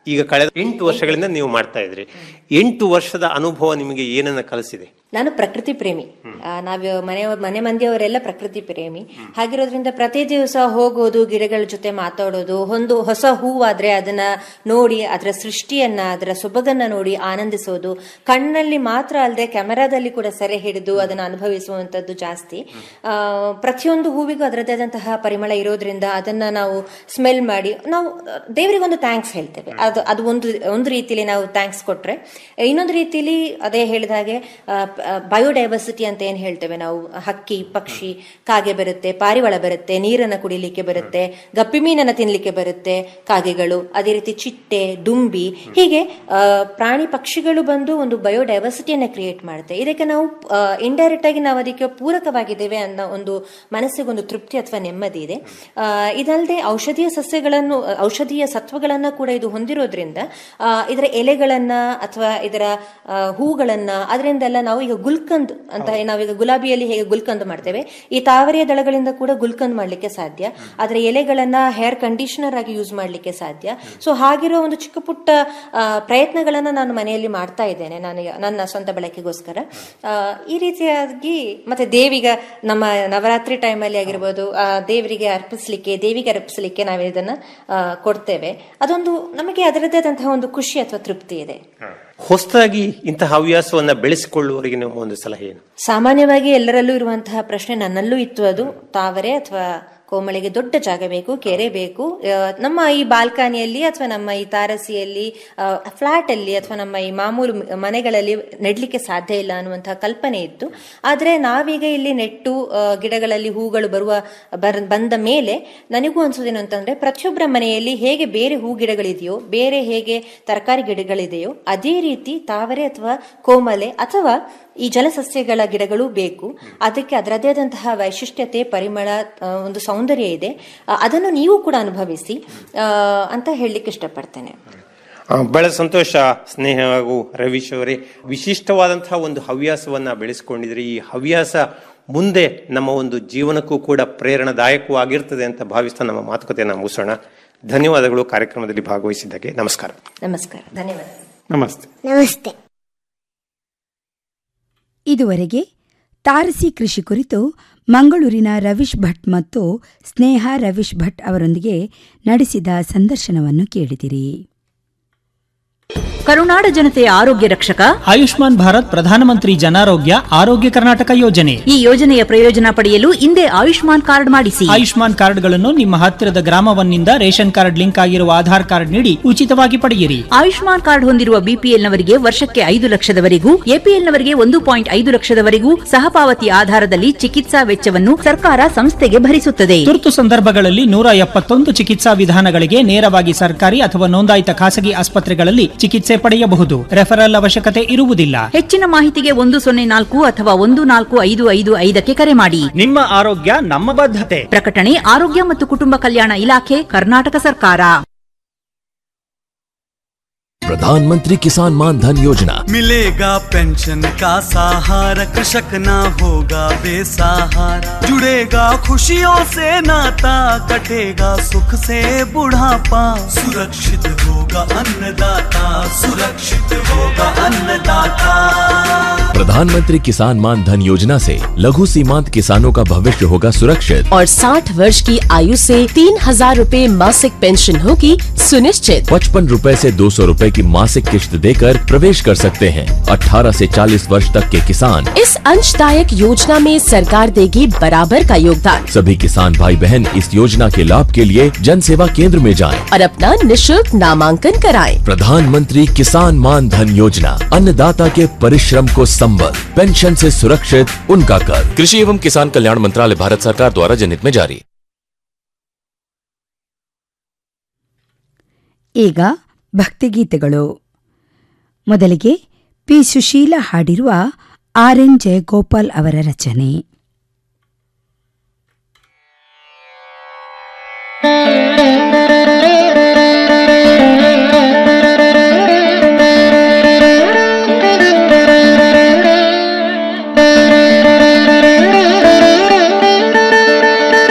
ಈಗ ಕಳೆದ ಎಂಟು ವರ್ಷಗಳಿಂದ ನೀವು ಮಾಡ್ತಾ ಇದ್ರಿ ಎಂಟು ವರ್ಷದ ಅನುಭವ ನಿಮಗೆ ಏನನ್ನ ಕಲಿಸಿದೆ ನಾನು ಪ್ರಕೃತಿ ಪ್ರೇಮಿ ಆ, ನಾವು ಮನೆ ಮನೆ ಮಂದಿಯವರೆಲ್ಲ ಪ್ರಕೃತಿ ಪ್ರೇಮಿ ಹಾಗಿರೋದ್ರಿಂದ ಪ್ರತಿ ದಿವಸ ಹೋಗೋದು ಗಿಡಗಳ ಜೊತೆ ಮಾತಾಡೋದು ಒಂದು ಹೊಸ ಹೂವಾದ್ರೆ ಅದನ್ನ ನೋಡಿ ಅದರ ಸೃಷ್ಟಿಯನ್ನ ಅದರ ಸೊಬಗನ್ನ ನೋಡಿ ಆನಂದಿಸೋದು ಕಣ್ಣಲ್ಲಿ ಮಾತ್ರ ಅಲ್ಲದೆ ಕ್ಯಾಮೆರಾದಲ್ಲಿ ಕೂಡ ಸೆರೆ ಹಿಡಿದು ಅದನ್ನ ಅನುಭವಿಸುವಂತದ್ದು ಜಾಸ್ತಿ ಆ, ಪ್ರತಿಯೊಂದು ಹೂವಿಗೂ ಅದರದ್ದೇ ಆದಂತಹ ಪರಿಮಳ ಇರೋದ್ರಿಂದ ಅದನ್ನ ನಾವು ಸ್ಮೆಲ್ ಮಾಡಿ ನಾವು ದೇವರಿಗೊಂದು ಥ್ಯಾಂಕ್ಸ್ ಹೇಳ್ತೇವೆ ಅದು ಅದು ಒಂದು ಒಂದು ರೀತಿಲಿ ನಾವು ಥ್ಯಾಂಕ್ಸ್ ಕೊಟ್ರೆ ಇನ್ನೊಂದು ರೀತಿಲಿ ಅದೇ ಹೇಳಿದ ಹಾಗೆ ಬಯೋಡೈವರ್ಸಿಟಿ ಅಂತ ಏನ್ ಹೇಳ್ತೇವೆ ನಾವು ಹಕ್ಕಿ ಪಕ್ಷಿ ಕಾಗೆ ಬರುತ್ತೆ ಪಾರಿವಾಳ ಬರುತ್ತೆ ನೀರನ್ನ ಕುಡಿಲಿಕ್ಕೆ ಬರುತ್ತೆ ಗಪ್ಪಿ ಮೀನನ್ನ ತಿನ್ಲಿಕ್ಕೆ ಬರುತ್ತೆ ಕಾಗೆಗಳು ಅದೇ ರೀತಿ ಚಿಟ್ಟೆ ದುಂಬಿ ಹೀಗೆ ಆ, ಪ್ರಾಣಿ ಪಕ್ಷಿಗಳು ಬಂದು ಒಂದು ಬಯೋಡೈವರ್ಸಿಟಿಯನ್ನ ಕ್ರಿಯೇಟ್ ಮಾಡುತ್ತೆ ಇದಕ್ಕೆ ನಾವು ಇಂಡೈರೆಕ್ಟ್ ಆಗಿ ನಾವು ಅದಕ್ಕೆ ಪೂರಕವಾಗಿದ್ದೇವೆ ಅನ್ನೋ ಒಂದು ಮನಸ್ಸಿಗೊಂದು ತೃಪ್ತಿ ಅಥವಾ ನೆಮ್ಮದಿ ಇದೆ ಆ, ಇದಲ್ಲದೆ ಔಷಧೀಯ ಸಸ್ಯಗಳನ್ನು ಔಷಧೀಯ ಸತ್ವಗಳನ್ನ ಕೂಡ ಇದು ಹೊಂದಿರೋದ್ರಿಂದ ಆ, ಇದರ ಎಲೆಗಳನ್ನ ಅಥವಾ ಇದರ ಆ, ಹೂಗಳನ್ನ ಅದರಿಂದೆಲ್ಲ ನಾವು ಈಗ ಗುಲ್ಕಂದ್ ಅಂತ ನಾವೀಗ ಗುಲಾಬಿಯಲ್ಲಿ ಹೇಗೆ ಗುಲ್ಕಂದ್ ಮಾಡ್ತೇವೆ ಈ ತಾವರೆಯ ದಳಗಳಿಂದ ಕೂಡ ಗುಲ್ಕಂದ್ ಮಾಡ್ಲಿಕ್ಕೆ ಸಾಧ್ಯ ಅದರ ಎಲೆಗಳನ್ನ ಹೇರ್ ಕಂಡೀಷನರ್ ಆಗಿ ಯೂಸ್ ಮಾಡ್ಲಿಕ್ಕೆ ಸಾಧ್ಯ ಸೊ ಹಾಗಿರೋ ಒಂದು ಚಿಕ್ಕ ಪುಟ್ಟ ಆ, ಪ್ರಯತ್ನಗಳನ್ನ ನಾನು ಮನೆಯಲ್ಲಿ ಮಾಡ್ತಾ ಇದ್ದೇನೆ ನಾನು ನನ್ನ ಸ್ವಂತ ಬಳಕೆಗೋಸ್ಕರ ಆ, ಈ ರೀತಿಯಾಗಿ ಮತ್ತೆ ದೇವಿಗ ನಮ್ಮ ನವರಾತ್ರಿ ಟೈಮಲ್ಲಿ ಆಗಿರ್ಬೋದು ಆ, ದೇವರಿಗೆ ಅರ್ಪಿಸ್ಲಿಕ್ಕೆ ದೇವಿಗೆ ಅರ್ಪಿಸ್ಲಿಕ್ಕೆ ನಾವು ಇದನ್ನ ಆ, ಕೊಡ್ತೇವೆ ಅದೊಂದು ನಮಗೆ ಅದರದ್ದೇ ಆದಂತಹ ಒಂದು ಖುಷಿ ಅಥವಾ ತೃಪ್ತಿ ಇದೆ ಹೊಸದಾಗಿ ಇಂತಹ ಹವ್ಯಾಸವನ್ನ ಬೆಳೆಸಿಕೊಳ್ಳುವವರಿಗೆ ನಿಮ್ಮ ಒಂದು ಸಲಹೆ ಏನು ಸಾಮಾನ್ಯವಾಗಿ ಎಲ್ಲರಲ್ಲೂ ಇರುವಂತಹ ಪ್ರಶ್ನೆ ನನ್ನಲ್ಲೂ ಇತ್ತು ಅದು ತಾವರೆ ಅಥವಾ ಕೋಮಳಿಗೆ ದೊಡ್ಡ ಜಾಗ ಬೇಕು ಕೆರೆ ಬೇಕು ಆ, ನಮ್ಮ ಈ ಬಾಲ್ಕನಿಯಲ್ಲಿ ಅಥವಾ ನಮ್ಮ ಈ ತಾರಸಿಯಲ್ಲಿ ಫ್ಲಾಟ್ ಅಲ್ಲಿ ಅಥವಾ ನಮ್ಮ ಈ ಮಾಮೂಲು ಮ- ಮನೆಗಳಲ್ಲಿ ನೆಡ್ಲಿಕ್ಕೆ ಸಾಧ್ಯ ಇಲ್ಲ ಅನ್ನುವಂತಹ ಕಲ್ಪನೆ ಇತ್ತು ಆದ್ರೆ ನಾವೀಗ ಇಲ್ಲಿ ನೆಟ್ಟು ಆ, ಗಿಡಗಳಲ್ಲಿ ಹೂಗಳು ಬರುವ ಬರ್- ಬಂದ ಮೇಲೆ ನನಗೂ ಅನ್ಸೋದೇನು ಅಂತಂದ್ರೆ ಪ್ರತಿಯೊಬ್ಬರ ಮನೆಯಲ್ಲಿ ಹೇಗೆ ಬೇರೆ ಹೂ ಗಿಡಗಳಿದೆಯೋ ಬೇರೆ ಹೇಗೆ ತರಕಾರಿ ಗಿಡಗಳಿದೆಯೋ ಅದೇ ರೀತಿ ತಾವರೆ ಅಥವಾ ಕೋಮಲೆ ಅಥವಾ ಈ ಜಲಸಸ್ಯಗಳ ಗಿಡಗಳು ಬೇಕು ಅದಕ್ಕೆ ಅದರದೇ ಆದಂತಹ ವೈಶಿಷ್ಟ್ಯತೆ ಪರಿಮಳ ಆ, ಒಂದು ಸೌಂದರ್ಯ ಇದೆ ಆ, ಅದನ್ನು ನೀವು ಕೂಡ ಅನುಭವಿಸಿ ಆ, ಅಂತ ಹೇಳಲಿಕ್ಕೆ ಇಷ್ಟಪಡ್ತೇನೆ ಆ, ಬಹಳ ಸಂತೋಷ ಸ್ನೇಹ ಹಾಗೂ ರವೀಶ್ ಅವರೇ ವಿಶಿಷ್ಟವಾದಂತಹ ಒಂದು ಹವ್ಯಾಸವನ್ನ ಬೆಳೆಸಿಕೊಂಡಿದ್ರೆ ಈ ಹವ್ಯಾಸ ಮುಂದೆ ನಮ್ಮ ಒಂದು ಜೀವನಕ್ಕೂ ಕೂಡ ಪ್ರೇರಣಾದಾಯಕವಾಗಿರ್ತದೆ ಅಂತ ಭಾವಿಸ್ತಾ ನಮ್ಮ ಮಾತುಕತೆಯನ್ನು ಮುಗಿಸೋಣ ಧನ್ಯವಾದಗಳು ಕಾರ್ಯಕ್ರಮದಲ್ಲಿ ಭಾಗವಹಿಸಿದ್ದಕ್ಕೆ ನಮಸ್ಕಾರ ನಮಸ್ಕಾರ ಧನ್ಯವಾದ ನಮಸ್ತೆ ನಮಸ್ತೆ ಇದುವರೆಗೆ ತಾರಸಿ ಕೃಷಿ ಕುರಿತು ಮಂಗಳೂರಿನ ರವೀಶ್ ಭಟ್ ಮತ್ತು ಸ್ನೇಹ ರವೀಶ್ ಭಟ್ ಅವರೊಂದಿಗೆ ನಡೆಸಿದ ಸಂದರ್ಶನವನ್ನು ಕೇಳಿದಿರಿ ಕರುನಾಡ ಜನತೆಯ ಆರೋಗ್ಯ ರಕ್ಷಕ ಆಯುಷ್ಮಾನ್ ಭಾರತ್ ಪ್ರಧಾನಮಂತ್ರಿ ಜನಾರೋಗ್ಯ ಆರೋಗ್ಯ ಕರ್ನಾಟಕ ಯೋಜನೆ ಈ ಯೋಜನೆಯ ಪ್ರಯೋಜನ ಪಡೆಯಲು ಹಿಂದೆ ಆಯುಷ್ಮಾನ್ ಕಾರ್ಡ್ ಮಾಡಿಸಿ ಆಯುಷ್ಮಾನ್ ಕಾರ್ಡ್ಗಳನ್ನು ನಿಮ್ಮ ಹತ್ತಿರದ ಗ್ರಾಮವನ್ನಿಂದ ರೇಷನ್ ಕಾರ್ಡ್ ಲಿಂಕ್ ಆಗಿರುವ ಆಧಾರ್ ಕಾರ್ಡ್ ನೀಡಿ ಉಚಿತವಾಗಿ ಪಡೆಯಿರಿ ಆಯುಷ್ಮಾನ್ ಕಾರ್ಡ್ ಹೊಂದಿರುವ ಬಿಪಿಎಲ್ನವರಿಗೆ ವರ್ಷಕ್ಕೆ ಐದು ಲಕ್ಷದವರೆಗೂ ಎಪಿಎಲ್ನವರಿಗೆ ಒಂದು ಪಾಯಿಂಟ್ ಐದು ಲಕ್ಷದವರೆಗೂ ಸಹಪಾವತಿ ಆಧಾರದಲ್ಲಿ ಚಿಕಿತ್ಸಾ ವೆಚ್ಚವನ್ನು ಸರ್ಕಾರ ಸಂಸ್ಥೆಗೆ ಭರಿಸುತ್ತದೆ ತುರ್ತು ಸಂದರ್ಭಗಳಲ್ಲಿ ನೂರ ಎಪ್ಪತ್ತೊಂದು ಚಿಕಿತ್ಸಾ ವಿಧಾನಗಳಿಗೆ ನೇರವಾಗಿ ಸರ್ಕಾರಿ ಅಥವಾ ನೋಂದಾಯಿತ ಖಾಸಗಿ ಆಸ್ಪತ್ರೆಗಳಲ್ಲಿ ಚಿಕಿತ್ಸೆ ಪಡೆಯಬಹುದು ರೆಫರಲ್ ಅವಶ್ಯಕತೆ ಇರುವುದಿಲ್ಲ ಹೆಚ್ಚಿನ ಮಾಹಿತಿಗೆ ಒಂದು ಸೊನ್ನೆ ನಾಲ್ಕು ಅಥವಾ ಒಂದು ನಾಲ್ಕು ಐದು ಐದು ಐದಕ್ಕೆ ಕರೆ ಮಾಡಿ ನಿಮ್ಮ ಆರೋಗ್ಯ ನಮ್ಮ ಬದ್ಧತೆ ಪ್ರಕಟಣೆ ಆರೋಗ್ಯ ಮತ್ತು ಕುಟುಂಬ ಕಲ್ಯಾಣ ಇಲಾಖೆ ಕರ್ನಾಟಕ ಸರ್ಕಾರ प्रधानमंत्री किसान मान धन योजना मिलेगा पेंशन का सहारा कृषक ना होगा बेसहारा जुड़ेगा खुशियों से नाता कटेगा सुख से बुढ़ापा सुरक्षित होगा अन्नदाता सुरक्षित होगा अन्नदाता प्रधानमंत्री किसान मान धन योजना से लघु सीमांत किसानों का भविष्य होगा सुरक्षित और 60 वर्ष की आयु से तीन हजार रूपए मासिक पेंशन होगी सुनिश्चित पचपन रूपए से दो सौ रूपए की मासिक किश्त देकर प्रवेश कर सकते हैं 18 से 40 वर्ष तक के किसान इस अंशदायक योजना में सरकार देगी बराबर का योगदान सभी किसान भाई बहन इस योजना के लाभ के लिए जन सेवा केंद्र में जाएं। और अपना निशुल्क नामांकन कराएं। प्रधानमंत्री किसान मान धन योजना अन्नदाता के परिश्रम को संबल पेंशन से सुरक्षित उनका कर कृषि एवं किसान कल्याण मंत्रालय भारत सरकार द्वारा जनहित में जारी ಈಗ ಭಕ್ತಿಗೀತೆಗಳು ಮೊದಲಿಗೆ ಪಿ ಸುಶೀಲ ಹಾಡಿರುವ ಆರ್ ಎನ್ ಜಯಗೋಪಾಲ್ ಅವರ ರಚನೆ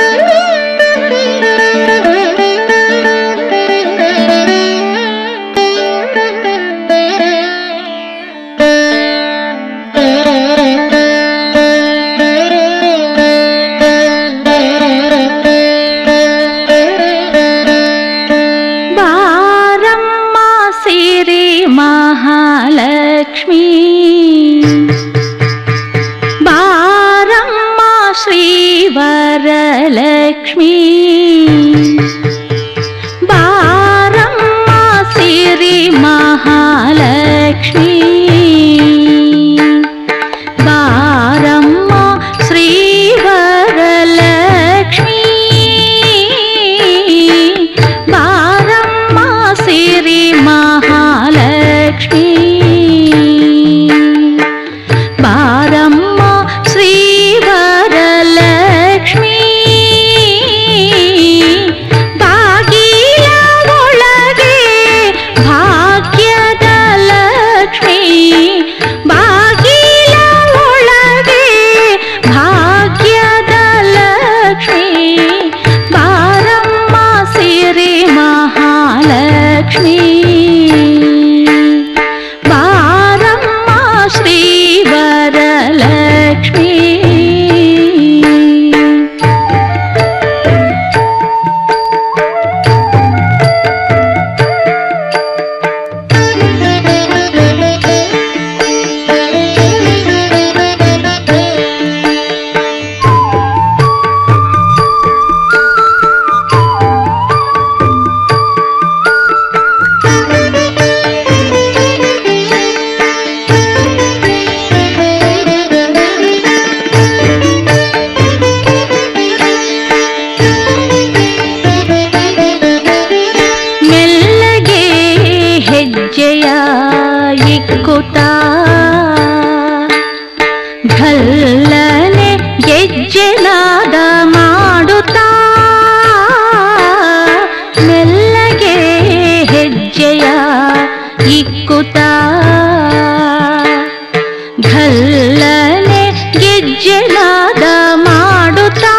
Thank you. ಲಕ್ಷ್ಮೀ ಬಾರಮ್ಮ ಸಿರಿ ಮಹಾಲಕ್ಷ್ಮೀ ಬಾರಮ್ಮ ಶ್ರೀವರಲಕ್ಷ್ಮೀ ಬಾರಮ್ಮ ಸಿರಿ ಮಹಾಲಕ್ಷ್ಮೀ ಬಾರಮ್ಮ ಶ್ರೀವರಲಕ್ಷ್ಮೀ ಬಾಗಿಲ ಒಳಗೆ ಭಾಗ್ಯದ ಲಕ್ಷ್ಮೀ ಬಾಗಿಲ ಒಳಗೆ ಭಾಗ್ಯದ ಲಕ್ಷ್ಮೀ ಬಾರಮ್ಮ ಸಿರಿ ಮಹಾಲಕ್ಷ್ಮೀ ಬಾರಮ್ಮ ಶ್ರೀವರಲಕ್ಷ್ಮೀ ಮೆಲ್ಲಗೆ ಹೆಜ್ಜೆಯ ಇಕ್ಕುತ್ತ ಘಲ್ಲನೆ ಗೆಜ್ಜೆನಾದ ಮಾಡುತ್ತಾ ಮೆಲ್ಲಗೆ ಹೆಜ್ಜೆಯ ಇಕ್ಕುತ್ತ ಘಲ್ಲನೆ ಗೆಜ್ಜೆನಾದ ಮಾಡುತ್ತಾ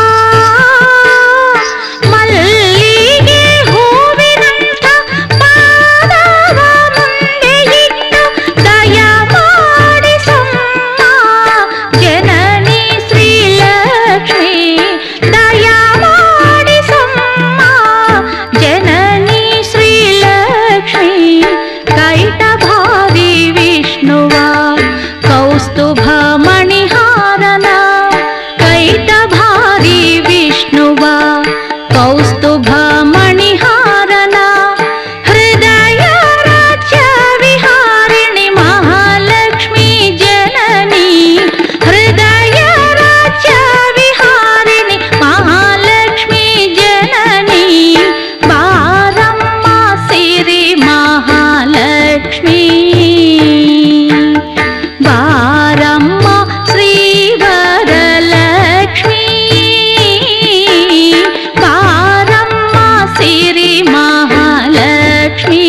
ಮಲ್ಲಿಗೆ ಹೂವಿನಂಥ ಪಾದವ ಮುಂದೆ ಇಟ್ಟು ದಯ ಮಾಡಿಸಮ್ಮ ಜನನಿ ಶ್ರೀಲಕ್ಷ್ಮೀ ದಯ ಮಾಡಿಸಮ್ಮ ಜನನಿ ಶ್ರೀಲಕ್ಷ್ಮೀ ಕೈಟ ಭಾವಿ ವಿಷ್ಣುವ ಕೌಸ್ತುಭ ಮಣಿಹಾರನ ಕೈಟ ಭಾರಿ ವಿಷ್ಣುವ ಕೌಸ್ತುಭ ಮಣಿಹಾರನ ಹೃದಯ ರಾಜ್ಯ ವಿಹಾರಿಣಿ ಮಹಾಲಕ್ಷ್ಮೀ ಜನನಿ ಹೃದಯ ರಾಜ್ಯ ವಿಹಾರಿಣಿ ಮಹಾಲಕ್ಷ್ಮೀ ಜನನಿ ಬಾರಮ್ಮ ಸಿರಿ ಮಹಾಲಕ್ಷ್ಮೀ ಬಾರಮ್ಮ ಶ್ರೀವರಲಕ್ಷ್ಮೀ ಬಾರಮ್ಮ ಸಿರಿ ಮಹಾಲಕ್ಷ್ಮೀ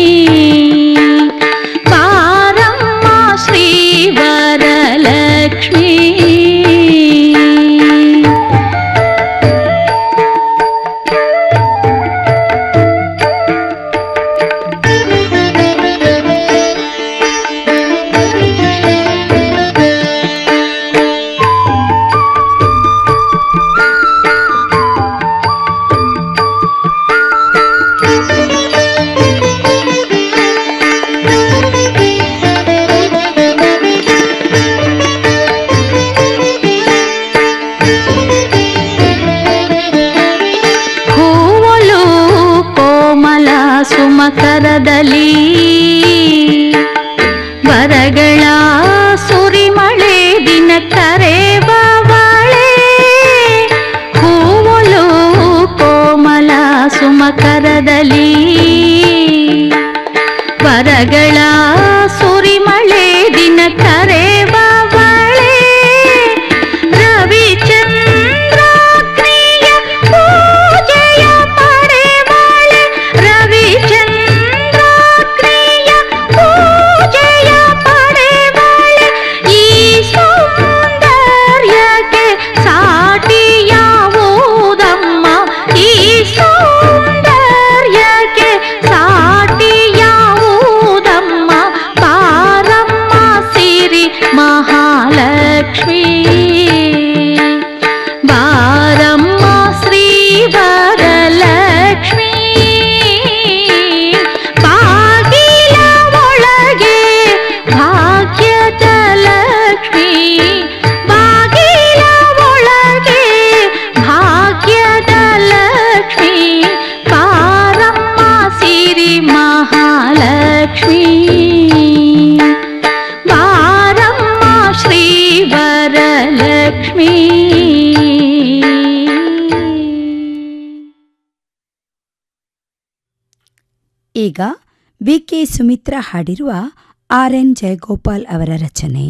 ಬಾರಮ್ಮ ಶ್ರೀವರಲಕ್ಷ್ಮೀ ಹೂವಲು ಕೋಮಲ ಸುಮಕರದಲ್ಲಿ ವರಗಳ ಸುರಿಮಳೆ ದಿನ ಕರೆಬವಳೆ ಹೂವಲು ಕೋಮಲ ಸುಮಕರದಲ್ಲಿ ವರಗಳ ಸುರಿಮಳೆ ದಿನ ಕರೆಬವಳೆ ರವಿಚಂದ್ರಾಗ್ನಿಯ ಪೂಜೆಯ ಪಡೆವಳೆ ರವಿಚಂದ್ರಾಗ್ನಿಯ ಪೂಜೆಯ ಪಡೆವಳೆ ಈ ಸೌಂದರ್ಯಕ್ಕೆ ಸಾಟಿಯಾವುದಮ್ಮ ಈ ಸೌಂದರ್ಯಕ್ಕೆ ಲಕ್ಷ್ಮೀ ಈಗ ವಿಕೆ ಸುಮಿತ್ರಾ ಹಾಡಿರುವ ಆರ್ ಎನ್ ಜಯಗೋಪಾಲ್ ಅವರ ರಚನೆ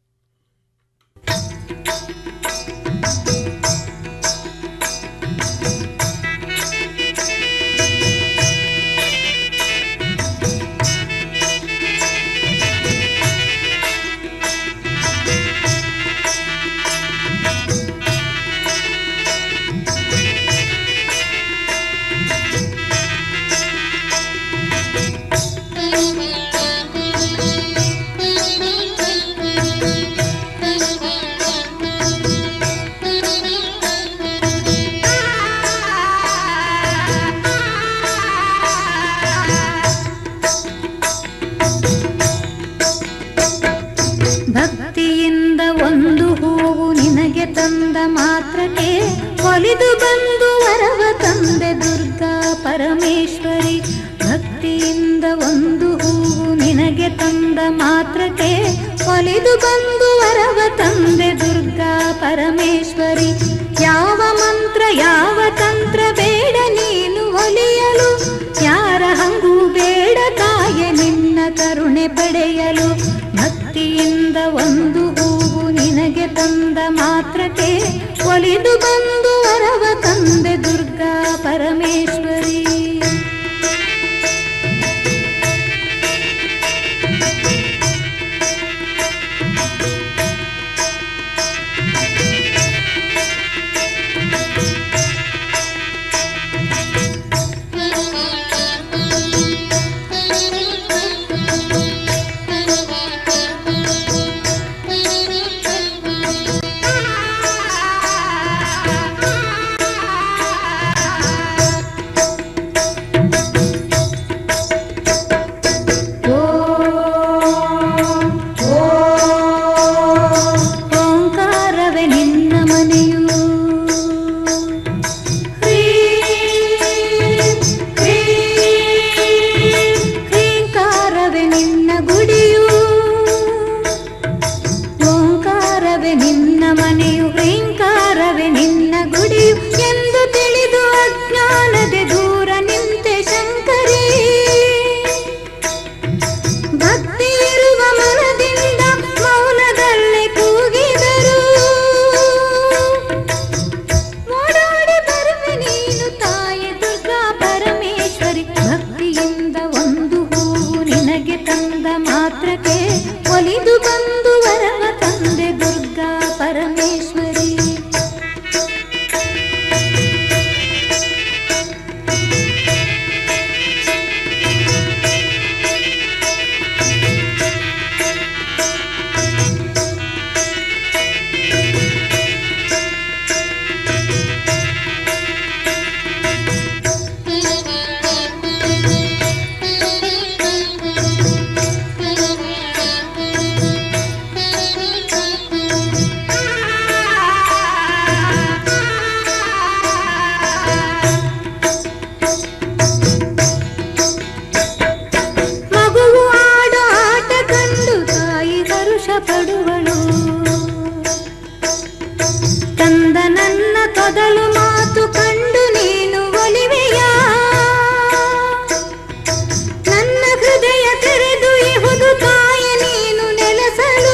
ಭಕ್ತಿಯಿಂದ ಒಂದು ಹೂವು ನಿನಗೆ ತಂದ ಮಾತ್ರಕ್ಕೆ ಒಲಿದು ಬಂದು ವರವ ತಂದೆ ದುರ್ಗಾ ಪರಮೇಶ್ವರಿ ಭಕ್ತಿಯಿಂದ ಒಂದು ಹೂವು ನಿನಗೆ ತಂದ ಮಾತ್ರಕ್ಕೆ ಒಲಿದು ಬಂದು ವರವ ತಂದೆ ದುರ್ಗಾ ಪರಮೇಶ್ವರಿ ಯಾವ ಮಂತ್ರ ಯಾವ ತಂತ್ರ ಬೇಡ ನೀನು ಒಲಿಯಲು ಯಾರ ಹಂಗೂ ಬೇಡ ತಾಯ ನಿನ್ನ ಕರುಣೆ ಪಡೆಯಲು ಭಕ್ತಿಯಿಂದ ಒಂದು ಹೂವು ನಿನಗೆ ತಂದ ಮಾತ್ರಕ್ಕೆ ಒಲಿದು ಬಂದು ವರವ ತಂದೆ ದುರ್ಗಾ ಪರಮೇಶ್ವರಿ ಓಂಕಾರವೇ ನಿನ್ನ ಮನೆಯು ಕ್ರೀಂಕಾರವೇ ನಿನ್ನ ಗುಡಿಯು ಓಂಕಾರವೇ ನಿನ್ನ ಮನೆಯು ಕ್ರೀಂಕಾರವೇ ನಿನ್ನ ಗುಡಿಯು ಎಂದು ತಿಳಿದು ಅಜ್ಞಾನದೆ ದೂರ ನಿಂತೆ ಶಂಕರಿ ಭಕ್ತಿ ಇರುವ ಮನದಿಂದ ಮೌನದಲ್ಲೇ ಕೂಗಿದರು ಓಡಾಡಿ ಬರುವೆ ನೀನು ತಾಯಿ ದುರ್ಗಾ ಪರಮೇಶ್ವರಿ ಭಕ್ತಿಯಿಂದ ಒಂದು ಹೂವು ನಿನಗೆ ತಂದ ಮಾತ್ರಕ್ಕೆ ಒಲಿದು ಬಂದು ವರವ ತಂದೆ ದುರ್ಗಾ ಪರಮೇಶ್ವರಿ ಮಗುವು ಆಡೋ ಆಟ ಕಂಡು ತಾಯಿ ಹರುಷ ಪಡುವಳು ತಂದ ನನ್ನ ತೊದಲು ಮಾತು ಕಂಡು ನೀನು ಒಲಿವೆಯ ನನ್ನ ಹೃದಯ ತೆರೆದು ಇಹುದು ತಾಯಿ ನೀನು ನೆಲೆಸಲು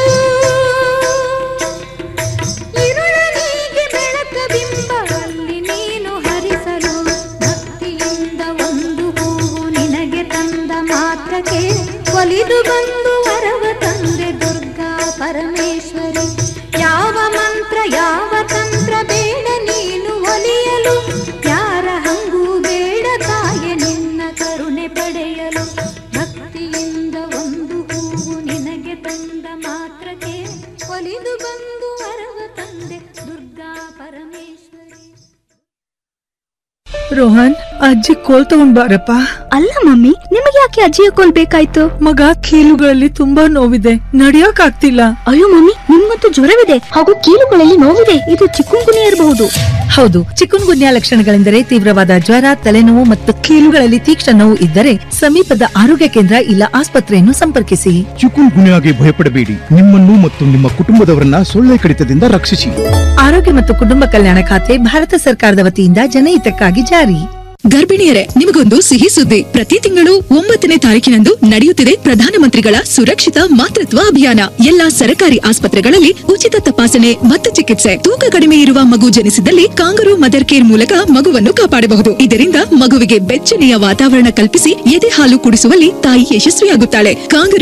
ಇರುಳ ನೀಗೆ ಬೆಳಕ ಬಿಂಬ ಅಲ್ಲಿ ನೀನು ಹರಿಸಲು ಭಕ್ತಿಯಿಂದ ಒಂದು ಹೂವು ನಿನಗೆ ತಂದ ಮಾತ್ರಕ್ಕೆ ಒಲಿದು ಬಂದು ವರವ ತಂದೆ ದುರ್ಗಾ ಪರಮೇಶ್ವರಿ ಯಾವ ಮಂತ್ರ ಯಾವ ತಂತ್ರ ಬೇಡ ನೀನು ಒಲಿಯಲು ಯಾರ ಹಂಗೂ ಬೇಡ ತಾಯ ನಿನ್ನ ಕರುಣೆ ಪಡೆಯಲು ಭಕ್ತಿಯಿಂದ ಒಂದು ಹೂವು ನಿನಗೆ ತಂದ ಮಾತ್ರಕ್ಕೆ ಒಲಿದು ಬಂದು ವರವ ತಂದೆ ದುರ್ಗಾ ಪರಮೇಶ್ವರಿ ರೋಹನ್ ಅಜ್ಜಿ ಕೋಲ್ ತಗೊಂಡ್ ಬಾರಪ್ಪ ಅಲ್ಲ ಮಮ್ಮಿ ನಿಮಗೆ ಯಾಕೆ ಅಜ್ಜಿಯ ಕೋಲ್ ಬೇಕಾಯ್ತು ಮಗ ಕೀಲುಗಳಲ್ಲಿ ತುಂಬಾ ನೋವಿದೆ ನಡಿಯಕ್ ಆಗ್ತಿಲ್ಲ ಅಯ್ಯೋ ಮಮ್ಮಿ ನಿಮ್ಗಂತೂ ಜ್ವರವಿದೆ ಹಾಗೂ ಕೀಲುಗಳಲ್ಲಿ ನೋವಿದೆ ಇದು ಚಿಕ್ಕುಂಗುನಿ ಇರಬಹುದು ಹೌದು ಚಿಕುನ್ ಗುನ್ಯಾ ಲಕ್ಷಣಗಳೆಂದರೆ ತೀವ್ರವಾದ ಜ್ವರ ತಲೆನೋವು ಮತ್ತು ಕೀಲುಗಳಲ್ಲಿ ತೀಕ್ಷ್ಣ ನೋವು ಇದ್ದರೆ ಸಮೀಪದ ಆರೋಗ್ಯ ಕೇಂದ್ರ ಇಲ್ಲ ಆಸ್ಪತ್ರೆಯನ್ನು ಸಂಪರ್ಕಿಸಿ ಚಿಕುನ್ ಗುನ್ಯಾಗೆ ಭಯಪಡಬೇಡಿ ನಿಮ್ಮನ್ನು ಮತ್ತು ನಿಮ್ಮ ಕುಟುಂಬದವರನ್ನ ಸೊಳ್ಳೆ ಕಡಿತದಿಂದ ರಕ್ಷಿಸಿ ಆರೋಗ್ಯ ಮತ್ತು ಕುಟುಂಬ ಕಲ್ಯಾಣ ಖಾತೆ ಭಾರತ ಸರ್ಕಾರದ ವತಿಯಿಂದ ಜನಹಿತಕ್ಕಾಗಿ ಜಾರಿ ಗರ್ಭಿಣಿಯರೇ ನಿಮಗೊಂದು ಸಿಹಿ ಸುದ್ದಿ ಪ್ರತಿ ತಿಂಗಳು ಒಂಬತ್ತನೇ ತಾರೀಕಿನಂದು ನಡೆಯುತ್ತಿದೆ ಪ್ರಧಾನಮಂತ್ರಿಗಳ ಸುರಕ್ಷಿತ ಮಾತೃತ್ವ ಅಭಿಯಾನ ಎಲ್ಲಾ ಸರ್ಕಾರಿ ಆಸ್ಪತ್ರೆಗಳಲ್ಲಿ ಉಚಿತ ತಪಾಸಣೆ ಮತ್ತು ಚಿಕಿತ್ಸೆ ತೂಕ ಕಡಿಮೆ ಇರುವ ಮಗು ಜನಿಸಿದಲ್ಲಿ ಕಾಂಗರು ಮದರ್ ಕೇರ್ ಮೂಲಕ ಮಗುವನ್ನು ಕಾಪಾಡಬಹುದು ಇದರಿಂದ ಮಗುವಿಗೆ ಬೆಚ್ಚನೆಯ ವಾತಾವರಣ ಕಲ್ಪಿಸಿ ಎದೆ ಹಾಲು ಕುಡಿಸುವಲ್ಲಿ ತಾಯಿ ಯಶಸ್ವಿಯಾಗುತ್ತಾಳೆ ಕಾಂಗರು